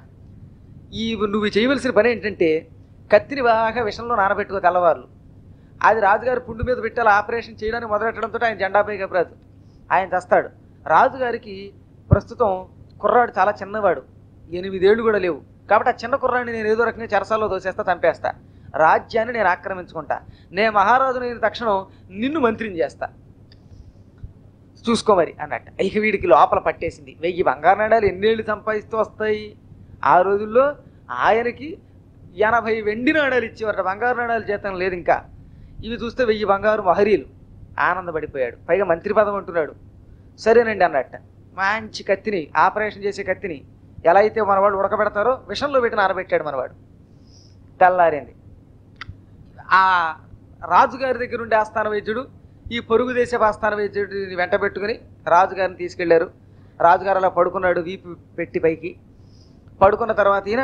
ఈ నువ్వు చేయవలసిన పని ఏంటంటే కత్తిని బాగా విషంలో నానబెట్టుకో తెల్లవారులు అది రాజుగారి పుండు మీద పెట్టాలి ఆపరేషన్ చేయడానికి మొదలెట్టడంతో ఆయన జెండాపై కబరాదు ఆయన తెస్తాడు రాజుగారికి ప్రస్తుతం కుర్రాడు చాలా చిన్నవాడు ఎనిమిదేళ్ళు కూడా లేవు కాబట్టి ఆ చిన్న కుర్రాడిని నేను ఏదో రకంగా చెరసాల్లో దోసేస్తా చంపేస్తా రాజ్యాన్ని నేను ఆక్రమించుకుంటా నేను మహారాజుని అయిన తక్షణం నిన్ను మంత్రిని చేస్తా చూసుకో మరి అన్నట్టు ఇక వీడికి లోపల పట్టేసింది వెయ్యి బంగారు నాణాలు ఎన్నేళ్ళు సంపాదిస్తూ వస్తాయి ఆ రోజుల్లో ఆయనకి ఎనభై వెండి నాణాలు ఇచ్చేవారట బంగారు నాణాలు జీతం లేదు ఇంకా ఇవి చూస్తే వెయ్యి బంగారు మహరీలు ఆనందపడిపోయాడు పైగా మంత్రి పదం అంటున్నాడు సరేనండి అన్నట్ట మంచి కత్తిని ఆపరేషన్ చేసే కత్తిని ఎలా అయితే మనవాడు ఉడకబెడతారో విషంలో పెట్టి నానబెట్టాడు మనవాడు తెల్లారింది ఆ రాజుగారి దగ్గర ఉండే ఆస్థాన వైద్యుడు ఈ పొరుగు దేశ ఆస్థాన వైద్యుడిని వెంట పెట్టుకుని రాజుగారిని తీసుకెళ్లారు రాజుగారు అలా పడుకున్నాడు వీపు పెట్టి పైకి పడుకున్న తర్వాత ఈయన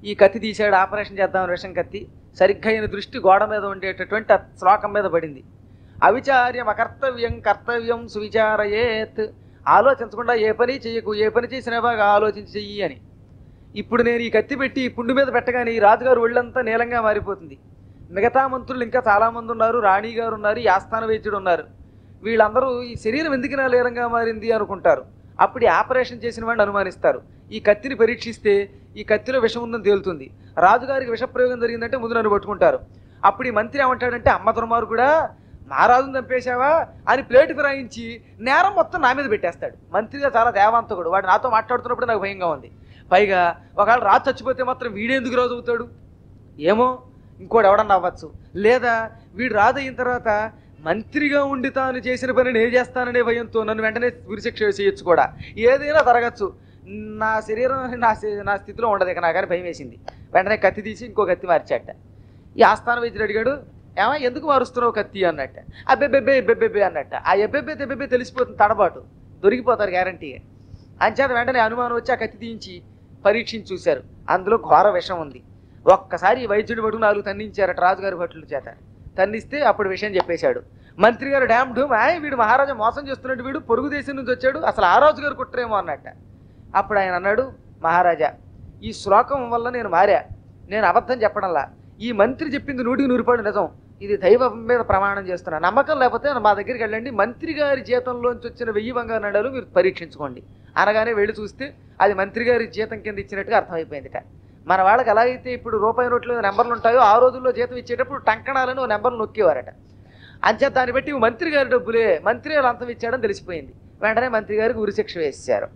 ఈ కత్తి తీసాడు ఆపరేషన్ చేద్దాం విషం కత్తి సరిగ్గా ఈయన దృష్టి గోడ మీద ఉండేటటువంటి ఆ శ్లోకం మీద పడింది అవిచార్యం అకర్తవ్యం కర్తవ్యం సువిచారయేత్ ఆలోచించకుండా ఏ పని చేయకు ఏ పని చేసినా బాగా ఆలోచించి చెయ్యి అని ఇప్పుడు నేను ఈ కత్తి పెట్టి ఈ పుండు మీద పెట్టగానే ఈ రాజుగారు ఒళ్ళంతా నీలంగా మారిపోతుంది మిగతా మంత్రులు ఇంకా చాలా మంది ఉన్నారు రాణి గారు ఉన్నారు ఈ ఆస్థాన వైద్యుడు ఉన్నారు వీళ్ళందరూ ఈ శరీరం ఎందుకు నా నీలంగా మారింది అనుకుంటారు అప్పుడు ఈ ఆపరేషన్ చేసిన వాడిని అనుమానిస్తారు ఈ కత్తిని పరీక్షిస్తే ఈ కత్తిలో విషం ఉందని తేలుతుంది రాజుగారికి విషప్రయోగం జరిగిందంటే ముందు నన్ను పట్టుకుంటారు అప్పుడు ఈ మంత్రి ఏమంటాడంటే అమ్మ దుర్మారు కూడా మహారాజుని చంపేశావా అని ప్లేట్ ఫిరాయించి నేరం మొత్తం నా మీద పెట్టేస్తాడు మంత్రిగా చాలా దేవాంతకుడు వాడు నాతో మాట్లాడుతున్నప్పుడు నాకు భయంగా ఉంది పైగా ఒకవేళ రాజు చచ్చిపోతే మాత్రం వీడెందుకు రాజు అవుతాడు ఏమో ఇంకోటి ఎవడన్నా అవ్వచ్చు లేదా వీడు రాజు అయిన తర్వాత మంత్రిగా ఉండి తాను చేసిన పని నేను చేస్తాననే భయంతో నన్ను వెంటనే ఉరిశిక్ష చేయొచ్చు కూడా ఏదైనా జరగచ్చు నా శరీరం నా శ- నా స్థితిలో ఉండదు ఇక నాకని భయం వేసింది వెంటనే కత్తి తీసి ఇంకో కత్తి మార్చాట ఈ ఆస్థాన వైద్యుడు అడిగాడు ఏమా ఎందుకు మారుస్తున్నావు కత్తి అన్నట్ట అబ్బెబ్బెబ్బే ఎబ్బెబ్బెబ్బే అన్నట్ట ఆ ఎబ్బెబ్బే తెబ్బెబ్బే తెలిసిపోతుంది తడబాటు దొరికిపోతారు గ్యారంటీగా అంచేత వెంటనే అనుమానం వచ్చి ఆ కత్తి తీయించి పరీక్షించి చూశారు అందులో ఘోర విషం ఉంది ఒక్కసారి ఈ వైద్యుడి పట్టుకు నాలుగు తన్నించారట రాజుగారి భటుల చేత తన్నిస్తే అప్పుడు విషయం చెప్పేశాడు మంత్రి గారు డ్యామ్ డూమ్ ఆయ్ వీడు మహారాజా మోసం చేస్తున్నట్టు వీడు పొరుగు దేశం నుంచి వచ్చాడు అసలు ఆ రాజు గారు కుట్రేమో అన్నట్ట అప్పుడు ఆయన అన్నాడు మహారాజా ఈ శ్లోకం వల్ల నేను మారా నేను అబద్ధం చెప్పడంలా ఈ మంత్రి చెప్పింది నూటికి నూరిపాడు నిజం ఇది దైవం మీద ప్రమాణం చేస్తున్నా నమ్మకం లేకపోతే మా దగ్గరికి వెళ్ళండి మంత్రి గారి జీతంలోంచి వచ్చిన వెయ్యి బంగారు నాణాలు మీరు పరీక్షించుకోండి అనగానే వెళ్ళి చూస్తే అది మంత్రి గారి జీతం కింద ఇచ్చినట్టుగా అర్థమైపోయిందిట మన వాళ్ళకి ఎలా అయితే ఇప్పుడు రూపాయి నోట్లు నెంబర్లు ఉంటాయో ఆ రోజుల్లో జీతం ఇచ్చేటప్పుడు టంకణాలను ఓ నెంబర్లు నొక్కేవారట అంచేత దాన్ని బట్టి ఇవి మంత్రి గారి డబ్బులే మంత్రి గారు అంతం ఇచ్చాడని తెలిసిపోయింది వెంటనే మంత్రి గారికి ఉరిశిక్ష వేసేశారు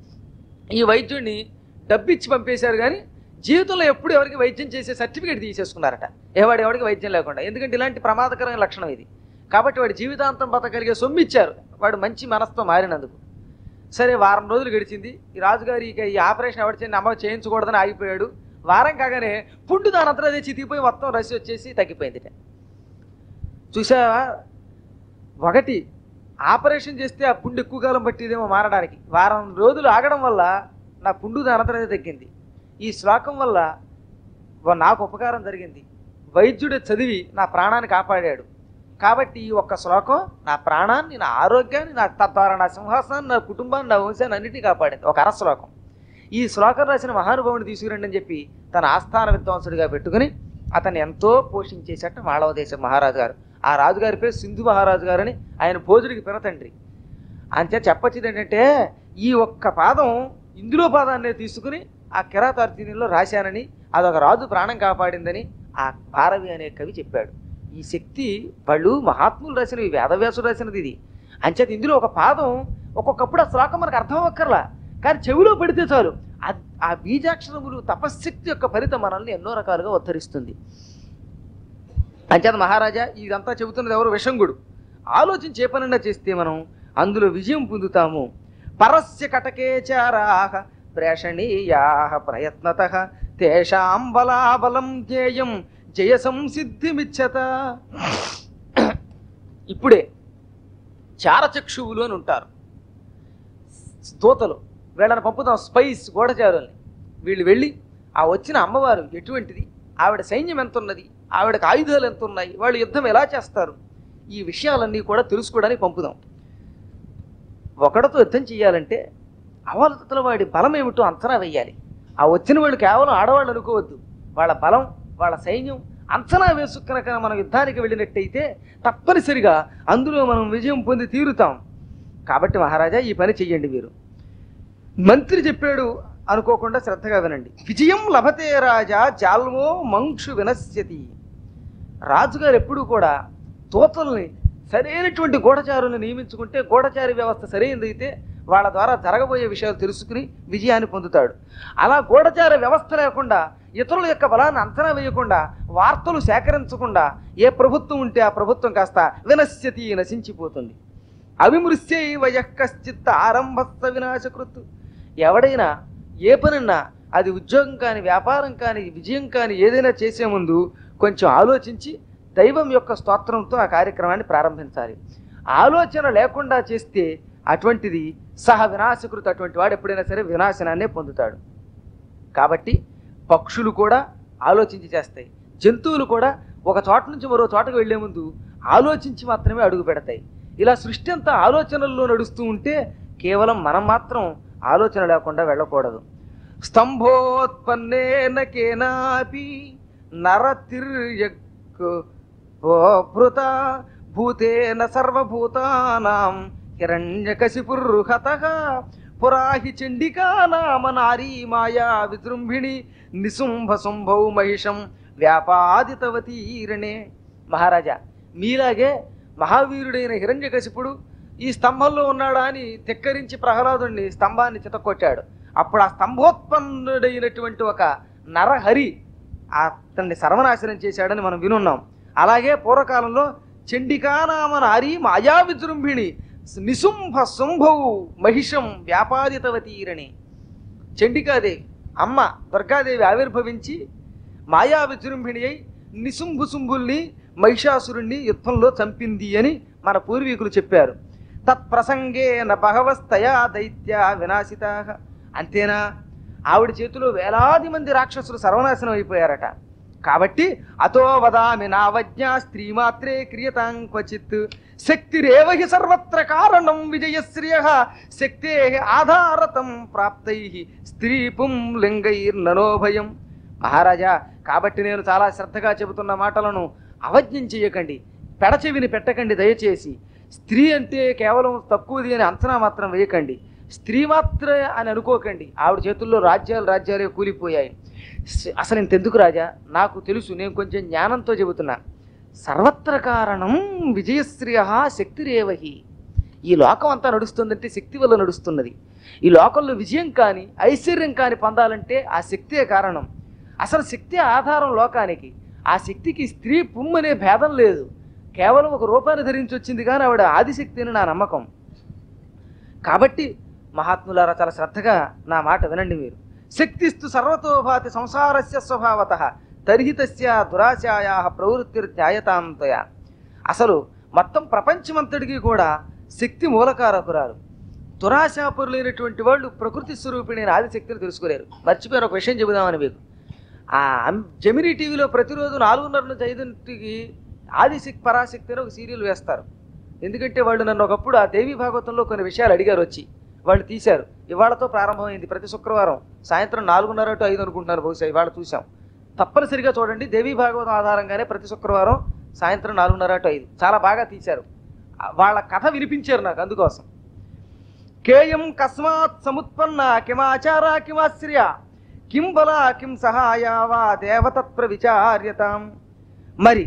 ఈ వైద్యుడిని డబ్బు ఇచ్చి పంపేశారు కానీ జీవితంలో ఎప్పుడు ఎవరికి వైద్యం చేసే సర్టిఫికేట్ తీసేసుకున్నారట ఎవడు ఎవరికి వైద్యం లేకుండా ఎందుకంటే ఇలాంటి ప్రమాదకరమైన లక్షణం ఇది కాబట్టి వాడి జీవితాంతం బతకలిగే సొమ్ము ఇచ్చారు వాడు మంచి మనసుతో మారినందుకు సరే వారం రోజులు గడిచింది ఈ రాజుగారి ఇక ఈ ఆపరేషన్ ఎవరి చేయని అమ్మ చేయించకూడదని ఆగిపోయాడు వారం కాగానే పుండు దానంతరం అదే చితికిపోయి మొత్తం రసి వచ్చేసి తగ్గిపోయింది చూసావా ఒకటి ఆపరేషన్ చేస్తే ఆ పుండు ఎక్కువ కాలం పట్టిదేమో మారడానికి వారం రోజులు ఆగడం వల్ల నా పుండు దానంతరం అదే తగ్గింది ఈ శ్లోకం వల్ల వ- నాకు ఉపకారం జరిగింది వైద్యుడు చదివి నా ప్రాణాన్ని కాపాడాడు కాబట్టి ఈ ఒక్క శ్లోకం నా ప్రాణాన్ని నా ఆరోగ్యాన్ని నా తద్వారా నా సింహాసనాన్ని నా కుటుంబాన్ని నా వంశాన్ని అన్నిటినీ కాపాడింది ఒక అర శ్లోకం ఈ శ్లోకం రాసిన మహానుభావుని తీసుకురండి అని చెప్పి తన ఆస్థాన విద్వాంసుడిగా పెట్టుకుని అతన్ని ఎంతో పోషించేసట మాళవ దేశం మహారాజు గారు ఆ రాజుగారి పేరు సింధు మహారాజు గారు అని ఆయన భోజుడికి పినతండ్రి అంతే చెప్పొచ్చేది ఏంటంటే ఈ ఒక్క పాదం ఇందులో పాదాన్ని తీసుకుని ఆ కిరాతార్జునిలో రాశానని అదొక రాజు ప్రాణం కాపాడిందని ఆ భారవి అనే కవి చెప్పాడు ఈ శక్తి వాళ్ళు మహాత్ములు రాసినవి వేదవ్యాసుడు రాసినది ఇది అంచేత ఇందులో ఒక పాదం ఒక్కొక్కప్పుడు ఆ శ్లోకం మనకు అర్థం అక్కర్లా కానీ చెవిలో పడితే చాలు ఆ- ఆ బీజాక్షరములు తపశ్శక్తి యొక్క ఫలితం మనల్ని ఎన్నో రకాలుగా ఉద్ధరిస్తుంది అంచేత మహారాజా ఇదంతా చెబుతున్నది ఎవరు విషంగుడు ఆలోచించి ఏ పనన్నా చేస్తే మనం అందులో విజయం పొందుతాము పరస్య కటకేచారాహ ప్రేషణీయాహ ప్రయత్నత తేషాం బలాబలం జ్ఞేయం జయ సంసిద్ధిమిచ్చత ఇప్పుడే చారచక్షువులు అని ఉంటారు దూతలు వీళ్ళని పంపుతాం స్పైస్ గూఢచారుల్ని వీళ్ళు వెళ్ళి ఆ వచ్చిన అమ్మవారు ఎటువంటిది ఆవిడ సైన్యం ఎంత ఉన్నది ఆవిడకి ఆయుధాలు ఎంత ఉన్నాయి వాళ్ళు యుద్ధం ఎలా చేస్తారు ఈ విషయాలన్నీ కూడా తెలుసుకోవడానికి పంపుదాం ఒకడితో యుద్ధం చేయాలంటే అవతల వాడి బలం ఏమిటో అంచనా వేయాలి ఆ వచ్చిన వాళ్ళు కేవలం ఆడవాళ్ళు అనుకోవద్దు వాళ్ళ బలం వాళ్ళ సైన్యం అంచనా వేసుకునక మనం యుద్ధానికి వెళ్ళినట్టయితే తప్పనిసరిగా అందులో మనం విజయం పొంది తీరుతాం కాబట్టి మహారాజా ఈ పని చెయ్యండి మీరు మంత్రి చెప్పాడు అనుకోకుండా శ్రద్ధగా వినండి విజయం లభతే రాజా జాల్వో మంక్షు వినశ్యతి రాజుగారు ఎప్పుడూ కూడా తోతల్ని సరైనటువంటి గూఢచారులను నియమించుకుంటే గూఢచారి వ్యవస్థ సరైనదైతే వాళ్ళ ద్వారా జరగబోయే విషయాలు తెలుసుకుని విజయాన్ని పొందుతాడు అలా గూఢచార వ్యవస్థ లేకుండా ఇతరుల యొక్క బలాన్ని అంచనా వేయకుండా వార్తలు సేకరించకుండా ఏ ప్రభుత్వం ఉంటే ఆ ప్రభుత్వం కాస్త వినశ్యతి నశించిపోతుంది అవిమృశ్యై వయఃకశ్చిత్ ఆరంభస్థ వినాశకృత్ ఎవడైనా ఏ పనన్నా అది ఉద్యోగం కానీ వ్యాపారం కానీ విజయం కానీ ఏదైనా చేసే ముందు కొంచెం ఆలోచించి దైవం యొక్క స్తోత్రంతో ఆ కార్యక్రమాన్ని ప్రారంభించాలి ఆలోచన లేకుండా చేస్తే అటువంటిది సహ వినాశకృత అటువంటి వాడు ఎప్పుడైనా సరే వినాశనాన్నే పొందుతాడు కాబట్టి పక్షులు కూడా ఆలోచించి చేస్తాయి జంతువులు కూడా ఒక చోట నుంచి మరో చోటకు వెళ్లే ముందు ఆలోచించి మాత్రమే అడుగు పెడతాయి ఇలా సృష్టి అంతా ఆలోచనల్లో నడుస్తూ ఉంటే కేవలం మనం మాత్రం ఆలోచన లేకుండా వెళ్ళకూడదు స్తంభోత్పన్నేన కేనాపి నరతిర్యక్ భృత భూతేన సర్వభూతానాం హిరణ్యకశిపుర్హత పురాహి చండికా నామ నారీ మాయా విజృంభిణి నిశుంభ శుంభౌ మహిషం వ్యాపాదితవతీరణే మహారాజా మీలాగే మహావీరుడైన హిరణ్యకశిపుడు ఈ స్తంభంలో ఉన్నాడా అని తెక్కరించి ప్రహ్లాదుడిని స్తంభాన్ని చితకొట్టాడు అప్పుడు ఆ స్తంభోత్పన్నుడైనటువంటి ఒక నరహరి అతన్ని సర్వనాశనం చేశాడని మనం వినున్నాం అలాగే పూర్వకాలంలో చండికానామ నారీ మాయా విజృంభిణి నిశుంభ శుంభౌ మహిషం వ్యాపాదితవతీరణి చండికాదేవి అమ్మ దుర్గాదేవి ఆవిర్భవించి మాయా విజృంభిణి అయి నిశుంభు శుంభుల్ని మహిషాసురుణ్ణి యుద్ధంలో చంపింది అని మన పూర్వీకులు చెప్పారు తత్ప్రసంగేన భగవస్తయా దైత్య వినాశిత అంతేనా ఆవిడ చేతిలో వేలాది మంది రాక్షసులు సర్వనాశనం అయిపోయారట కాబట్టి అతో వదామి నావజ్ఞ స్త్రీ మాత్రే క్రియతాం క్వచిత్ శక్తిరేవ హి సర్వత్ర కారణం విజయశ్రియ శక్తే ఆధారతం ప్రాప్తై స్త్రీ పుం లింగైర్ననోభయం మహారాజా కాబట్టి నేను చాలా శ్రద్ధగా చెబుతున్న మాటలను అవజ్ఞం చేయకండి పెడచెవిని పెట్టకండి దయచేసి స్త్రీ అంటే కేవలం తక్కువది అని అంచనా మాత్రం వేయకండి స్త్రీ మాత్రమే అని అనుకోకండి ఆవిడ చేతుల్లో రాజ్యాలు రాజ్యాలే కూలిపోయాయి స- అసలు ఇంతెందుకు రాజా నాకు తెలుసు నేను కొంచెం జ్ఞానంతో చెబుతున్నా సర్వత్ర కారణం విజయశ్రియ శక్తిరేవహి ఈ లోకం అంతా నడుస్తుందంటే శక్తి వల్ల నడుస్తున్నది ఈ లోకంలో విజయం కానీ ఐశ్వర్యం కానీ పొందాలంటే ఆ శక్తే కారణం అసలు శక్తి ఆధారం లోకానికి ఆ శక్తికి స్త్రీ పుమ్మనే భేదం లేదు కేవలం ఒక రూపాన్ని ధరించి వచ్చింది కానీ ఆవిడ ఆదిశక్తి అని నా నమ్మకం కాబట్టి మహాత్ములారా చాలా శ్రద్ధగా నా మాట వినండి మీరు శక్తిస్తు సర్వతోభాతి సంసారస్య స్వభావత తర్హితస్య దురాశాయా ప్రవృత్తిర్ధ్యాయతాంతయ అసలు మొత్తం ప్రపంచమంతటికి కూడా శక్తి మూలకారకురాలు దురాశాపరులైనటువంటి వాళ్ళు ప్రకృతి స్వరూపిణి ఆదిశక్తిని తెలుసుకోలేరు మర్చిపోయిన ఒక విషయం చెబుదామని మీకు ఆ అం- జమినీ టీవీలో ప్రతిరోజు నాలుగున్నర నుంచి ఐదింటికి ఆదిశక్తి పరాశక్తి అని ఒక సీరియల్ వేస్తారు ఎందుకంటే వాళ్ళు నన్ను ఒకప్పుడు ఆ దేవి భాగవతంలో కొన్ని విషయాలు అడిగారు వచ్చి వాళ్ళు తీశారు ఇవాళతో ప్రారంభమైంది ప్రతి శుక్రవారం సాయంత్రం నాలుగున్నర టు ఐదు అనుకుంటున్నారు బహుశా ఇవాళ చూసాం తప్పనిసరిగా చూడండి దేవి భాగవతం ఆధారంగానే ప్రతి శుక్రవారం సాయంత్రం నాలుగున్నర టు ఐదు చాలా బాగా తీశారు ఆ, వాళ్ళ కథ వినిపించారు నాకు అందుకోసం కేయం కస్మాత్ సముత్పన్న కిమాచార కిమాశ్రయ కిం బల కిం సహాయ వా దేవతత్ర విచార్యతాం మరి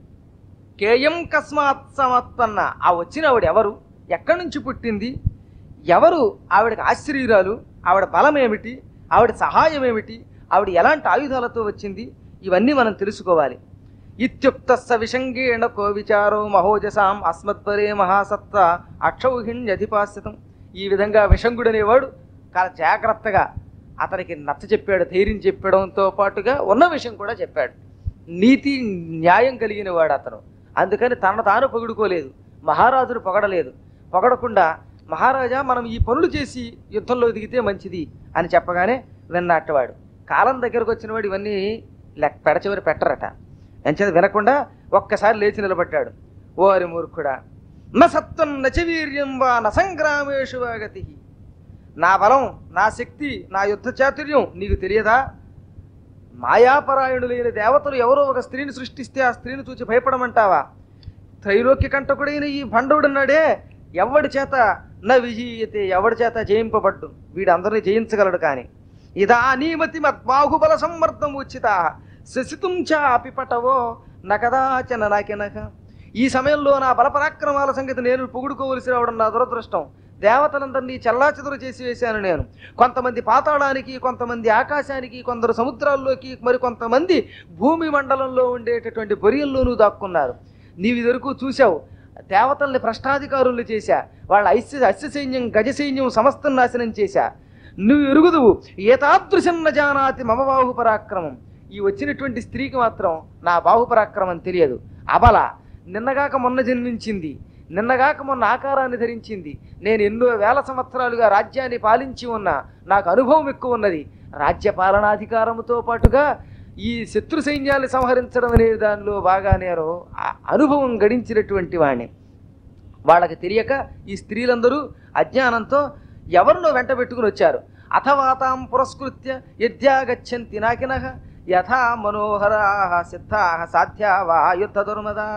కేయం కస్మాత్ సమత్పన్న ఆ వచ్చిన ఆవిడ ఎవరు ఎక్కడి నుంచి పుట్టింది ఎవరు ఆవిడకి ఆశ్చర్యురాలు ఆవిడ బలం ఏమిటి ఆవిడ సహాయం ఏమిటి ఆవిడ ఎలాంటి ఆయుధాలతో వచ్చింది ఇవన్నీ మనం తెలుసుకోవాలి ఇత్యుక్త స విషంగేణ కో విచారో మహోజసాం అస్మద్వరే మహాసత్వ అక్షౌహిణ్యధిపాస్యతం ఈ విధంగా విషంగుడు అనేవాడు చాలా జాగ్రత్తగా అతనికి నచ్చ చెప్పాడు ధైర్యం చెప్పడంతో పాటుగా ఉన్న విషయం కూడా చెప్పాడు నీతి న్యాయం కలిగిన వాడు అతను అందుకని తన తాను పొగుడుకోలేదు మహారాజును పొగడలేదు పొగడకుండా మహారాజా మనం ఈ పనులు చేసి యుద్ధంలో దిగితే మంచిది అని చెప్పగానే విన్నట్టవాడు కాలం దగ్గరకు వచ్చిన వాడు ఇవన్నీ లెక్క పెడచివరి పెట్టరట ఎంచేత వినకుండా ఒక్కసారి లేచి నిలబడ్డాడు ఓరి మూర్ఖుడా న సత్వం నచ వీర్యం వా న సంగ్రామేషు వా గతి నా బలం నా శక్తి నా యుద్ధ చాతుర్యం నీకు తెలియదా మాయాపరాయణులైన దేవతలు ఎవరో ఒక స్త్రీని సృష్టిస్తే ఆ స్త్రీని చూసి భయపడమంటావా త్రైలోక్య కంటకుడైన ఈ భండవుడున్నాడే ఎవడి చేత న విజీయతే ఎవడి చేత జయింపబడ్డు వీడు అందరినీ జయించగలడు కానీ ఇదా నీమతి మద్బాహుబల సంవర్ధం ఉచిత శశితుం చాపి పటవో నకదాచన నాకెనక ఈ సమయంలో నా బలపరాక్రమాల సంగతి నేను పొగుడుకోవలసి రావడం నా దురదృష్టం దేవతలందరినీ చెల్లాచెదురు చేసి వేశాను నేను కొంతమంది పాతాళానికి కొంతమంది ఆకాశానికి కొందరు సముద్రాల్లోకి మరి కొంతమంది భూమి మండలంలో ఉండేటటువంటి బొరియల్లోనూ దాక్కున్నారు నీవు ఇదివరకు చూశావు దేవతల్ని భ్రష్టాధికారులు చేశా వాళ్ళ ఐశ్య అశ్వ సైన్యం గజ సైన్యం సమస్తం నాశనం చేశా నువ్వు ఎరుగుదువు ఏతాదృశన్న జానాతి మమ బాహు పరాక్రమం ఈ వచ్చినటువంటి స్త్రీకి మాత్రం నా బాహు పరాక్రమం తెలియదు అబల నిన్నగాక మొన్న జన్మించింది నిన్నగాక మొన్న ఆకారాన్ని ధరించింది నేను ఎన్నో వేల సంవత్సరాలుగా రాజ్యాన్ని పాలించి ఉన్నా నాకు అనుభవం ఎక్కువ ఉన్నది రాజ్య పాలనాధికారముతో పాటుగా ఈ శత్రు సైన్యాన్ని సంహరించడం అనే దానిలో బాగా నేను ఆ అనుభవం గడించినటువంటి వాడిని వాళ్ళకి తెలియక ఈ స్త్రీలందరూ అజ్ఞానంతో ఎవరినో వెంట పెట్టుకుని వచ్చారు అథవా తాం పురస్కృత్య యద్యాగచ్చంతి నాకినః యథా మనోహరా సిద్ధా సాధ్యా వా యుద్ధ దుర్మదా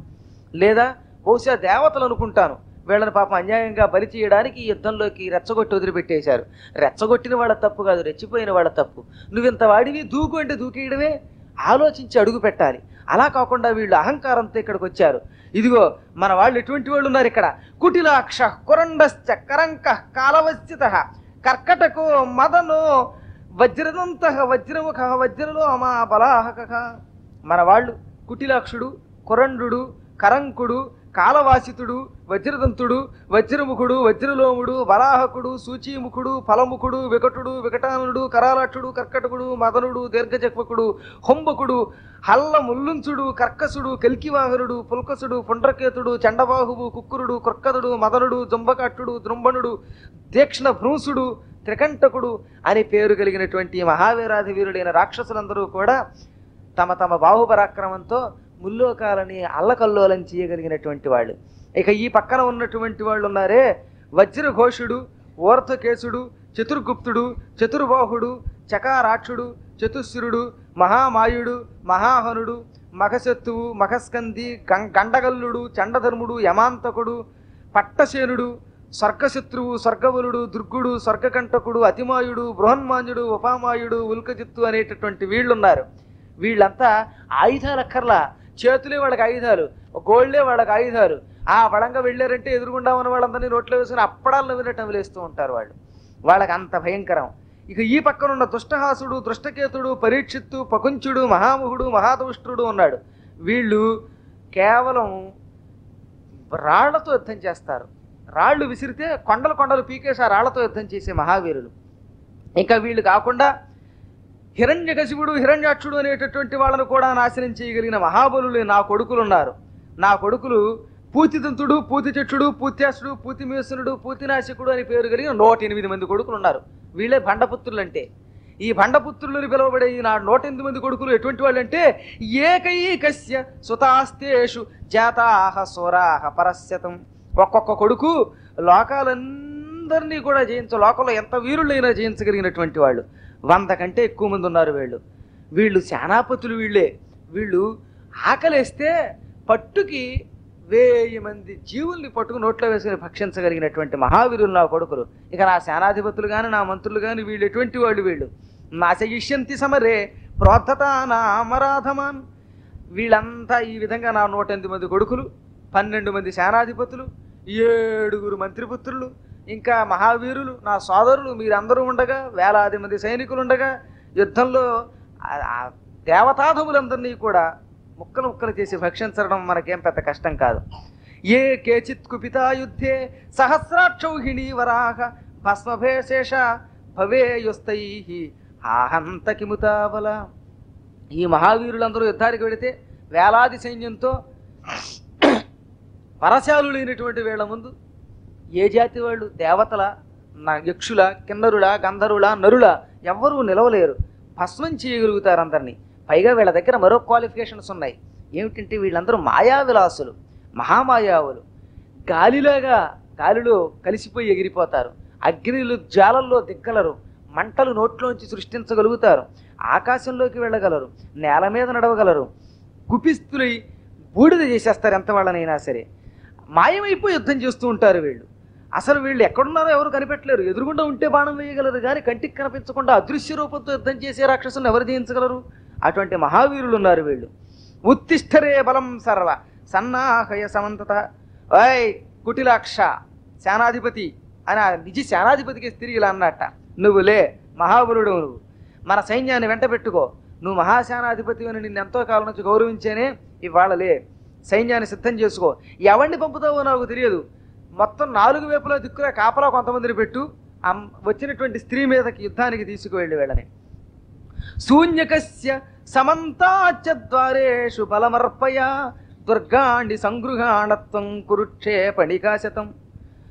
లేదా బహుశా దేవతలు అనుకుంటాను వీళ్ళని పాపం అన్యాయంగా బలి చేయడానికి ఈ యుద్ధంలోకి రెచ్చగొట్టి వదిలిపెట్టేశారు రెచ్చగొట్టిన వాళ్ళ తప్పు కాదు రెచ్చిపోయిన వాళ్ళ తప్పు నువ్వింత వాడివి దూకు అంటే దూకేయడమే ఆలోచించి అడుగు పెట్టాలి అలా కాకుండా వీళ్ళు అహంకారంతో ఇక్కడికి వచ్చారు ఇదిగో మన వాళ్ళు ఎటువంటి వాళ్ళు ఉన్నారు ఇక్కడ కుటిలాక్ష కురండశ్చ కరంక కాలవస్థిత కర్కటకో మదనో వజ్రదంత వజ్రముఖ వజ్రలో అమా బలాహక మన వాళ్ళు కుటిలాక్షుడు కురండు కరంకుడు కాలవాసితుడు వజ్రదంతుడు వజ్రముఖుడు వజ్రలోముడు వరాహకుడు సూచీముఖుడు ఫలముఖుడు వికటుడు వికటానుడు కరాలక్షుడు కర్కటకుడు మదనుడు దీర్ఘచక్వకుడు హొంబకుడు హల్ల ముల్లుంచుడు కర్కసుడు కల్కివాహనుడు పుల్కసుడు పుండ్రకేతుడు చండబాహువు కుక్కురుడు కృక్కదుడు మదనుడు జుంబకట్టుడు దృంబణుడు తీక్ష్ణ భ్రూసుడు త్రికంటకుడు అని పేరు కలిగినటువంటి ఈ మహావీరాధి వీరుడైన రాక్షసులందరూ కూడా తమ తమ బాహుపరాక్రమంతో ముల్లోకాలని అల్లకల్లోలం చేయగలిగినటువంటి వాళ్ళు ఇక ఈ పక్కన ఉన్నటువంటి వాళ్ళు ఉన్నారే వజ్రఘోషుడు ఓర్ధకేశుడు చతుర్గుప్తుడు చతుర్బాహుడు చకారాక్షుడు చతుశ్రుడు మహామాయుడు మహాహనుడు మఖశత్తువు మఖస్కంది గం గండగల్లుడు చండధర్ముడు యమాంతకుడు పట్టసేనుడు స్వర్గశత్రువు స్వర్గబలుడు దుర్గుడు స్వర్గకంటకుడు అతిమాయుడు బృహన్మాన్యుడు ఉపామాయుడు ఉల్కజిత్తు అనేటటువంటి వీళ్ళున్నారు వీళ్ళంతా ఆయుధాలు అక్కర్లా చేతులే వాళ్ళకి ఆయుధాలు గోళ్లే వాళ్ళకి ఆయుధాలు ఆ బలంగా వెళ్ళారంటే ఎదురుగుండా ఉన్న వాళ్ళందరినీ నోట్లో వేసుకుని అప్పడాలు నవ్వినట్టు నవ్వులేస్తూ ఉంటారు వాళ్ళు వాళ్ళకి అంత భయంకరం ఇక ఈ పక్కన ఉన్న దుష్టహాసుడు దృష్టకేతుడు పరీక్షిత్తు పకుంచుడు మహాముహుడు మహాదౌష్ట్రుడు ఉన్నాడు వీళ్ళు కేవలం రాళ్లతో యుద్ధం చేస్తారు రాళ్ళు విసిరితే కొండలు కొండలు పీకేసి ఆ రాళ్లతో యుద్ధం చేసే మహావీరులు ఇంకా వీళ్ళు కాకుండా హిరణ్యకశిపుడు హిరణ్యాక్షుడు అనేటటువంటి వాళ్ళను కూడా నాశనం చేయగలిగిన మహాబలులు నా కొడుకులు ఉన్నారు నా కొడుకులు పూతిదంతుడు పూతిచక్షుడు పూత్యాసుడు పూతిమేసునుడు పూతినాశకుడు అని పేరు కలిగిన నూట ఎనిమిది మంది కొడుకులు ఉన్నారు వీళ్ళే భండపుత్రులు అంటే ఈ భండపుత్రులని పిలువబడే ఈ నా నూట ఎనిమిది మంది కొడుకులు ఎటువంటి వాళ్ళు అంటే ఏకైకస్య సుతాస్తేషు జాతాహ సోరాహ పరస్యతం ఒక్కొక్క కొడుకు లోకాలందరినీ కూడా జయించ లోకంలో ఎంత వీరులైనా జయించగలిగినటువంటి వాళ్ళు వంద కంటే ఎక్కువ మంది ఉన్నారు వీళ్ళు వీళ్ళు సేనాపతులు వీళ్ళే వీళ్ళు ఆకలేస్తే పట్టుకి వేయి మంది జీవుల్ని పట్టుకుని నోట్లో వేసుకుని భక్షించగలిగినటువంటి మహావీరులు నా కొడుకులు ఇక నా సేనాధిపతులు కానీ నా మంత్రులు కానీ వీళ్ళు ఎటువంటి వాళ్ళు వీళ్ళు నాశయిష్యంతి సమరే ప్రోద్ధత నా అమరాధమాన్ వీళ్ళంతా ఈ విధంగా నా నూట ఎనిమిది మంది కొడుకులు పన్నెండు మంది సేనాధిపతులు ఏడుగురు మంత్రిపుత్రులు ఇంకా మహావీరులు నా సోదరులు మీరందరూ ఉండగా వేలాది మంది సైనికులు ఉండగా యుద్ధంలో ఆ- ఆ దేవతాధములందరినీ కూడా ముక్కలు ముక్కలు చేసి భక్షించడం మనకేం పెద్ద కష్టం కాదు ఏ కేచిత్ కుపితా యుద్ధే సహస్రాక్షౌహిణీ వరాహ భస్మభేశేష భవేయుస్తై ఆహంత కిముతావల ఈ మహావీరులందరూ యుద్ధానికి వెళితే వేలాది సైన్యంతో పరశాలులైనటువంటి వీళ్ళ ముందు ఏ జాతి వాళ్ళు దేవతల నా యక్షుల కిన్నరుల గంధర్వుల నరుల ఎవ్వరూ నిలవలేరు భస్మం చేయగలుగుతారు అందరినీ పైగా వీళ్ళ దగ్గర మరో క్వాలిఫికేషన్స్ ఉన్నాయి ఏమిటంటే వీళ్ళందరూ మాయా విలాసులు మహామాయావులు గాలిలాగా గాలిలో కలిసిపోయి ఎగిరిపోతారు అగ్నిలు జ్వాలల్లో దిగ్గలరు మంటలు నోట్లోంచి సృష్టించగలుగుతారు ఆకాశంలోకి వెళ్ళగలరు నేల మీద నడవగలరు కుపిస్తులై బూడిద చేసేస్తారు ఎంత వాళ్ళనైనా సరే మాయమైపోయి యుద్ధం చేస్తూ ఉంటారు వీళ్ళు అసలు వీళ్ళు ఎక్కడున్నారో ఎవరు కనిపెట్టలేరు ఎదురుగుండా ఉంటే బాణం వేయగలరు కానీ కంటికి కనిపించకుండా అదృశ్య రూపంతో యుద్ధం చేసే రాక్షసుని ఎవరు జయించగలరు అటువంటి మహావీరులు ఉన్నారు వీళ్ళు ఉత్తిష్టరే బలం సర్వ సన్నాహయ సమంతత ఓయ్ కుటిలాక్ష సేనాధిపతి అని ఆ నిజ సేనాధిపతికి తిరిగి ఇలా అన్నట్ట నువ్వు లే మహాబలుడు నువ్వు మన సైన్యాన్ని వెంట పెట్టుకో నువ్వు మహాసేనాధిపతి అని నిన్ను ఎంతో కాలం నుంచి గౌరవించేనే ఇవాళ లే సైన్యాన్ని సిద్ధం చేసుకో ఎవరిని పంపుతావో నాకు తెలియదు మొత్తం నాలుగు వైపులా దిక్కులా కాపలా కొంతమందిని పెట్టు అమ్- వచ్చినటువంటి స్త్రీ మీదకి యుద్ధానికి తీసుకువెళ్ళి వెళ్ళని శూన్యకస్య సమంతాచ ద్వారేషు బలమర్పయ దుర్గాండి సంగృహాణత్వం కురుక్షేపణికాశతం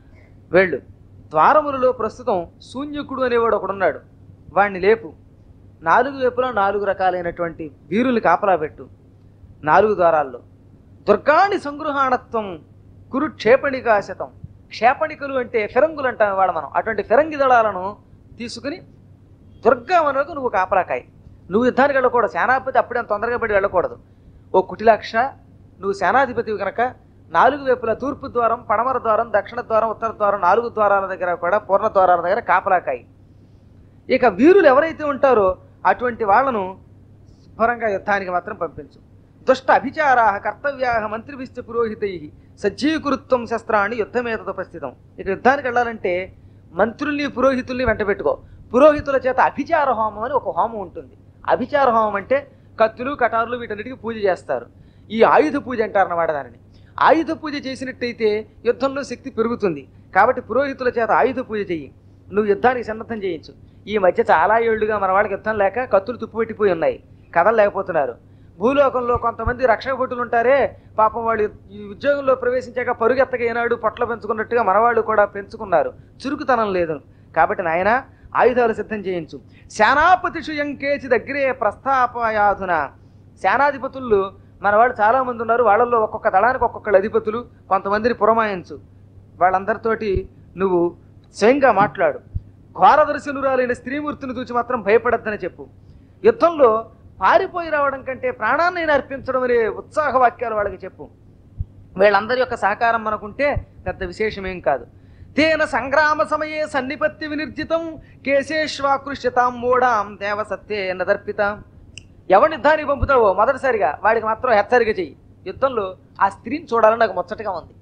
వెళ్ళు ద్వారములలో ప్రస్తుతం శూన్యకుడు అనేవాడు ఒకడున్నాడు వాణ్ణి లేపు నాలుగు వైపులా నాలుగు రకాలైనటువంటి వీరులు కాపలా పెట్టు నాలుగు ద్వారాల్లో దుర్గాణి సంగృహాణత్వం కురు క్షేపణికా శతం క్షేపణికలు అంటే ఫిరంగులు అంటాం వాడు మనం అటువంటి ఫిరంగి దళాలను తీసుకుని దుర్గా వనకు నువ్వు కాపలాకాయి నువ్వు యుద్ధానికి వెళ్ళకూడదు సేనాధిపతి అప్పుడే అంత తొందరగా పడి వెళ్ళకూడదు ఓ కుటిలాక్ష నువ్వు సేనాధిపతివి కనుక నాలుగు వైపుల తూర్పు ద్వారం పడమర ద్వారం దక్షిణ ద్వారం ఉత్తర ద్వారం నాలుగు ద్వారాల దగ్గర కూడా పూర్ణ ద్వారాల దగ్గర కాపలాకాయి ఇక వీరులు ఎవరైతే ఉంటారో అటువంటి వాళ్ళను స్ఫురంగా యుద్ధానికి మాత్రం పంపించు దుష్ట అభిచారా కర్తవ్యా మంత్రిభిశ్చ పురోహితై సజ్జీకృత్వం శస్త్రాన్ని యుద్ధమేతదుపస్థితం ఇక యుద్ధానికి వెళ్ళాలంటే మంత్రుల్ని పురోహితుల్ని వెంట పెట్టుకో పురోహితుల చేత అభిచార హోమం అని ఒక హోమం ఉంటుంది అభిచార హోమం అంటే కత్తులు కటారులు వీటన్నిటికీ పూజ చేస్తారు ఈ ఆయుధ పూజ అంటారన్నమాట దానిని ఆయుధ పూజ చేసినట్టయితే యుద్ధంలో శక్తి పెరుగుతుంది కాబట్టి పురోహితుల చేత ఆయుధ పూజ చెయ్యి నువ్వు యుద్ధానికి సన్నద్ధం చేయించు ఈ మధ్య చాలా ఏళ్లుగా మన వాళ్ళకి యుద్ధం లేక కత్తులు తుప్పుపెట్టిపోయి ఉన్నాయి కథలు లేకపోతున్నారు భూలోకంలో కొంతమంది రక్షక భటులు ఉంటారే పాపం వాళ్ళు ఈ ఉద్యోగంలో ప్రవేశించాక పరుగెత్తగా ఏనాడు పొట్ల పెంచుకున్నట్టుగా మనవాళ్ళు కూడా పెంచుకున్నారు చురుకుతనం లేదు కాబట్టి నాయన ఆయుధాలు సిద్ధం చేయించు సేనాపతిషు ఎంకేచి దగ్గరే ప్రస్థాపయాధున సేనాధిపతులు మన వాళ్ళు చాలా మంది ఉన్నారు వాళ్ళల్లో ఒక్కొక్క దళానికి ఒక్కొక్కళ్ళు అధిపతులు కొంతమందిని పురమాయించు వాళ్ళందరితోటి నువ్వు స్వయంగా మాట్లాడు ఘోరదర్శనురాలైన స్త్రీమూర్తిని చూసి మాత్రం భయపడద్దని చెప్పు యుద్ధంలో పారిపోయి రావడం కంటే ప్రాణాన్ని అర్పించడం అనే ఉత్సాహ వాక్యాలు వాళ్ళకి చెప్పు వీళ్ళందరి యొక్క సహకారం మనకుంటే పెద్ద విశేషమేం కాదు తేన సంగ్రామ సమయే సన్నిపత్తి వినిర్జితం కేశేష్వాకృష్యతాం మూఢాం దేవసత్యే నదర్పితాం ఎవరిని యుద్ధానికి పంపుతావో మొదటిసారిగా వాడికి మాత్రం హెచ్చరిక చెయ్యి యుద్ధంలో ఆ స్త్రీని చూడాలని నాకు ముచ్చటగా ఉంది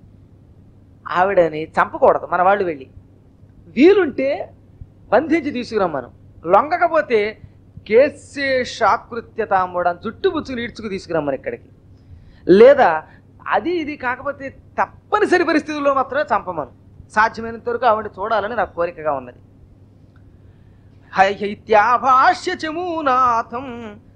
ఆవిడని చంపకూడదు మన వాళ్ళు వెళ్ళి వీలుంటే బంధించి తీసుకురమ్మను లొంగకపోతే కేశేషాకృత్య తాంబూడం జుట్టు బుచ్చుకు ఈడ్చుకు తీసుకురమ్మను ఇక్కడికి లేదా అది ఇది కాకపోతే తప్పనిసరి పరిస్థితుల్లో మాత్రమే చంపమను సాధ్యమైనంత వరకు ఆవిడ చూడాలని నాకు కోరికగా ఉన్నది హైత్యాభాష్య చమూనాథం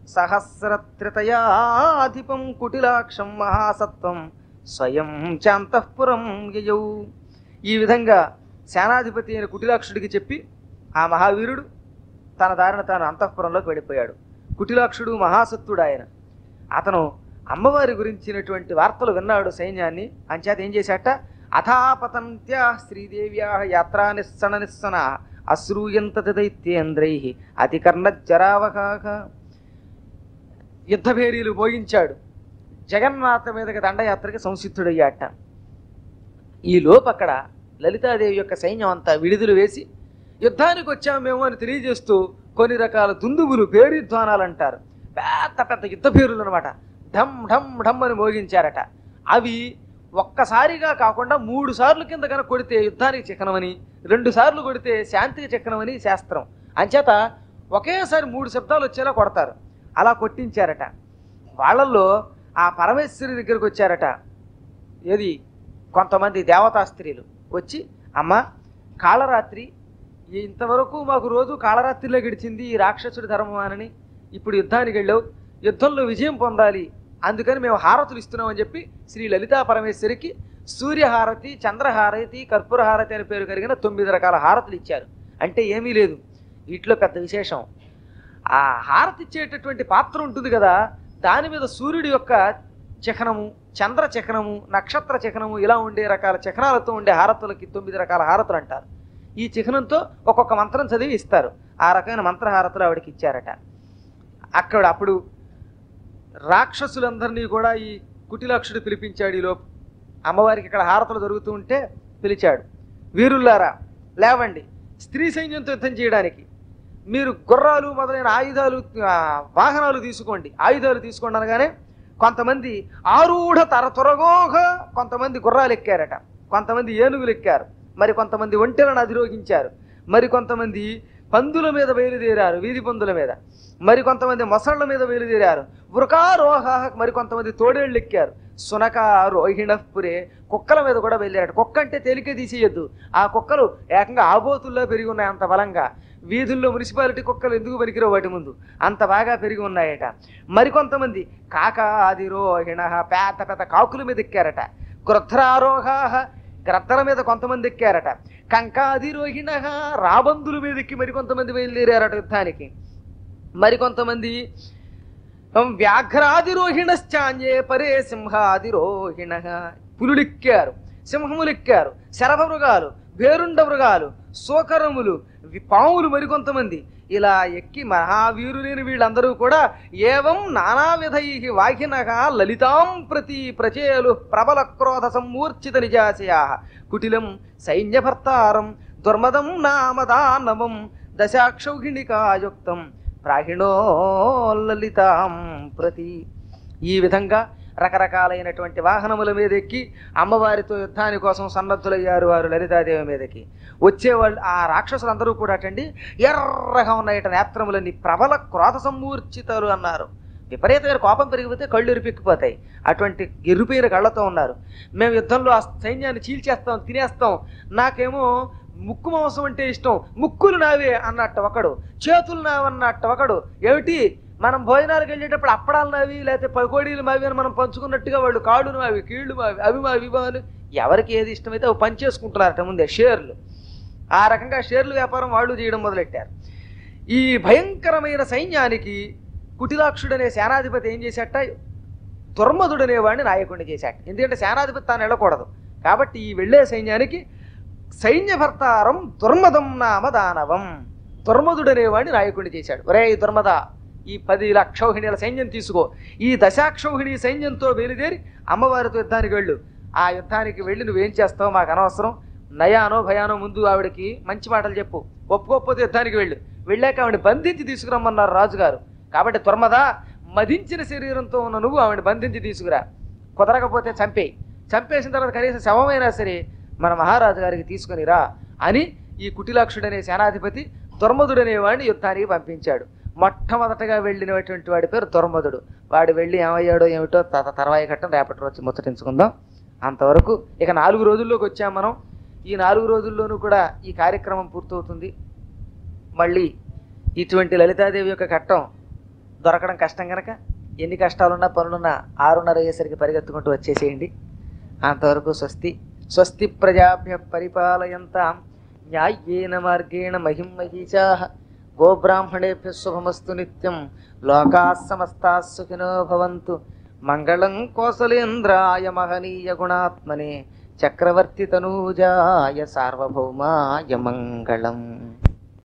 సహస్రత్రితయాధిపం కుటిలాక్షం మహాసత్వం స్వయం చాంతఃపురం యయౌ ఈ విధంగా సేనాధిపతి అయిన కుటిలాక్షుడికి చెప్పి ఆ మహావీరుడు తన దారిన తాను అంతఃపురంలోకి వెళ్ళిపోయాడు కుటిలాక్షుడు మహాసత్తుడు ఆయన అతను అమ్మవారి గురించినటువంటి వార్తలు విన్నాడు సైన్యాన్ని అంచేత ఏం చేశాట అథాపతంత్యా శ్రీదేవ్యా యాత్రా నిస్సన నిస్సన అశ్రూయంత దైత్యేంద్రై అతికర్ణజ్జరావకాక యుద్ధభేరీలు మోగించాడు జగన్నాథ మీదకి దండయాత్రకి సంసిద్ధుడయ్యాట ఈ లోపు అక్కడ లలితాదేవి యొక్క సైన్యం అంతా విడుదల వేసి యుద్ధానికి వచ్చాము మేము అని తెలియజేస్తూ కొన్ని రకాల దుందుబులు పేరుధ్వానాలు అంటారు పెద్ద పెద్ద యుద్ధ పేరులు అనమాట ఢమ్ ఢమ్ ఢమ్ అని మోగించారట అవి ఒక్కసారిగా కాకుండా మూడు సార్లు కింద కనుక కొడితే యుద్ధానికి చిక్కనమని రెండు సార్లు కొడితే శాంతికి చిక్కనమని శాస్త్రం అంచేత ఒకేసారి మూడు శబ్దాలు వచ్చేలా కొడతారు అలా కొట్టించారట వాళ్ళల్లో ఆ పరమేశ్వరి దగ్గరికి వచ్చారట ఏది కొంతమంది దేవతా స్త్రీలు వచ్చి అమ్మ కాళరాత్రి ఇంతవరకు మాకు రోజు కాళరాత్రిలో గడిచింది ఈ రాక్షసుడి ధర్మం అని ఇప్పుడు యుద్ధానికి వెళ్ళావు యుద్ధంలో విజయం పొందాలి అందుకని మేము హారతులు ఇస్తున్నామని చెప్పి శ్రీ లలితా పరమేశ్వరికి సూర్యహారతి చంద్రహారతి కర్పూరహారతి అని పేరు కలిగిన తొమ్మిది రకాల హారతులు ఇచ్చారు అంటే ఏమీ లేదు వీటిలో పెద్ద విశేషం ఆ హారతి ఇచ్చేటటువంటి పాత్ర ఉంటుంది కదా దాని మీద సూర్యుడి యొక్క చిహ్నము చంద్ర చిహ్నము నక్షత్ర చిహ్నము ఇలా ఉండే రకాల చిహ్నాలతో ఉండే హారతులకి తొమ్మిది రకాల హారతులు అంటారు ఈ చిహ్నంతో ఒక్కొక్క మంత్రం చదివి ఇస్తారు ఆ రకమైన మంత్రహారతులు ఆవిడకి ఇచ్చారట అక్కడ అప్పుడు రాక్షసులందరినీ కూడా ఈ కుటిలాక్షుడు పిలిపించాడు ఈ లోపు అమ్మవారికి ఇక్కడ హారతులు జరుగుతూ ఉంటే పిలిచాడు వీరుల్లారా లేవండి స్త్రీ సైన్యంతో యుద్ధం చేయడానికి మీరు గుర్రాలు మొదలైన ఆయుధాలు ఆ, వాహనాలు తీసుకోండి ఆయుధాలు తీసుకోండి అనగానే కొంతమంది ఆరూఢ తరతొరగోగ కొంతమంది గుర్రాలు ఎక్కారట కొంతమంది ఏనుగులు ఎక్కారు మరి కొంతమంది ఒంటెలను అధిరోహించారు మరి కొంతమంది పందుల మీద బయలుదేరారు వీధి పందుల మీద మరి కొంతమంది మొసళ్ళ మీద బయలుదేరారు వృకారోహ మరి కొంతమంది తోడేళ్ళు ఎక్కారు సునక రోహిణపురే కుక్కల మీద కూడా బయలుదేరాడు కుక్క అంటే తేలికే తీసేయొద్దు ఆ కుక్కలు ఏకంగా ఆబోతుల్లో పెరిగి ఉన్నాయి అంత బలంగా వీధుల్లో మున్సిపాలిటీ కుక్కలు ఎందుకు పనికిరావు వాటి ముందు అంత బాగా పెరిగి ఉన్నాయట మరికొంతమంది కాక ఆది రోహిణ పేత పెద్ద కాకుల మీద ఎక్కారట క్రొద్రారోహ గ్రద్దల మీద కొంతమంది ఎక్కారట కంకాది రోహిణ రాబందుల మీద ఎక్కి మరికొంతమంది బయలుదేరారట యుద్ధానికి మరికొంతమంది వ్యాఘ్రాదిరోహిణశ్చాంజే పరే సింహాదిరోహిణ పులులెక్కారు సింహములెక్కారు శరభ మృగాలు భేరుండ మృగాలు సోకరములు వి- పాములు మరికొంతమంది ఇలా ఎక్కి మహావీరులైన వీళ్ళందరూ కూడా ఏవం నానావిధై వాహినగా లలితాం ప్రతి ప్రచేలు ప్రబల క్రోధ సమ్మూర్ఛిత నిజాశయా కుటిలం సైన్యభర్తారం దుర్మదం నామదానవం దశాక్షౌహిణికాయుక్తం ప్రాహిణో లలితాం ప్రతి ఈ విధంగా రకరకాలైనటువంటి వాహనముల మీద ఎక్కి అమ్మవారితో యుద్ధాని కోసం సన్నద్ధులయ్యారు వారు లలితాదేవి మీదకి వచ్చేవాళ్ళు ఆ రాక్షసులందరూ కూడా అటండి ఎర్రగా ఉన్నాయట నేత్రములన్నీ ప్రబల క్రోధ సమ్మూర్ఛితాలు అన్నారు విపరీతమైన కోపం పెరిగిపోతే కళ్ళు ఎరిపెక్కిపోతాయి అటువంటి ఎరుపైన కళ్ళతో ఉన్నారు మేము యుద్ధంలో ఆ సైన్యాన్ని చీల్చేస్తాం తినేస్తాం నాకేమో ముక్కు మాంసం అంటే ఇష్టం ముక్కులు నావే అన్నట్టు ఒకడు చేతులు నావన్నట్టు ఒకడు ఏమిటి మనం భోజనాలకు వెళ్ళేటప్పుడు అప్పడాలు నావి లేకపోతే పకోడీలు మావి అని మనం పంచుకున్నట్టుగా వాళ్ళు కాళ్ళు మావి కీళ్ళు మావి అవి మావి మావి ఎవరికి ఏది ఇష్టమైతే అవి పంచేసుకుంటున్నారట ముందే షేర్లు ఆ రకంగా షేర్లు వ్యాపారం వాళ్ళు చేయడం మొదలెట్టారు ఈ భయంకరమైన సైన్యానికి కుటిలాక్షుడనే సేనాధిపతి ఏం చేశాట దుర్మధుడనే వాడిని నాయకుడిని చేశాట ఎందుకంటే సేనాధిపతి తాను వెళ్ళకూడదు కాబట్టి ఈ వెళ్ళే సైన్యానికి సైన్యభర్తారం దుర్మదం నామ దానవం దుర్మధుడనే వాడిని నాయకుడిని చేశాడు ఒరే ఈ దుర్మద ఈ పది లక్షౌహిణీల సైన్యం తీసుకో ఈ దశాక్షౌహిణి సైన్యంతో బయలుదేరి అమ్మవారితో యుద్ధానికి వెళ్ళు ఆ యుద్ధానికి వెళ్ళి నువ్వేం చేస్తావు మాకు అనవసరం నయానో భయానో ముందు ఆవిడకి మంచి మాటలు చెప్పు ఒప్పుకోకపోతే యుద్ధానికి వెళ్ళు వెళ్ళాక ఆవిడ బంధించి తీసుకురమ్మన్నారు రాజుగారు కాబట్టి దుర్మద మదించిన శరీరంతో ఉన్న నువ్వు ఆవిడ బంధించి తీసుకురా కుదరకపోతే చంపేయి చంపేసిన తర్వాత కనీసం శవమైనా సరే మన మహారాజు గారికి తీసుకునిరా అని ఈ కుటిలాక్షుడనే సేనాధిపతి దుర్మధుడనే వాడిని యుద్ధానికి పంపించాడు మొట్టమొదటగా వెళ్ళినటువంటి వాడి పేరు దుర్మధుడు వాడు వెళ్ళి ఏమయ్యాడో ఏమిటో తత తర్వాయి ఘట్టం రేపటి రోజు ముచ్చటించుకుందాం అంతవరకు ఇక నాలుగు రోజుల్లోకి వచ్చాం మనం ఈ నాలుగు రోజుల్లోనూ కూడా ఈ కార్యక్రమం పూర్తవుతుంది మళ్ళీ ఇటువంటి లలితాదేవి యొక్క ఘట్టం దొరకడం కష్టం కనుక ఎన్ని కష్టాలున్నా పనులున్నా ఆరున్నర అయ్యేసరికి పరిగెత్తుకుంటూ వచ్చేసేయండి అంతవరకు స్వస్తి స్వస్తి ప్రజాభ్య పరిపాలయంతాం న్యాయేన మార్గేణ మహిం మహిషా గోబ్రాహ్మణేభ్య శుభమస్తు నిత్యం లోకా సమస్తా సుఖినో భవంతు మంగళం కోసలేంద్రాయ మహనీయ గుణాత్మనే చక్రవర్తి తనూజాయ సార్వభౌమాయ మంగళం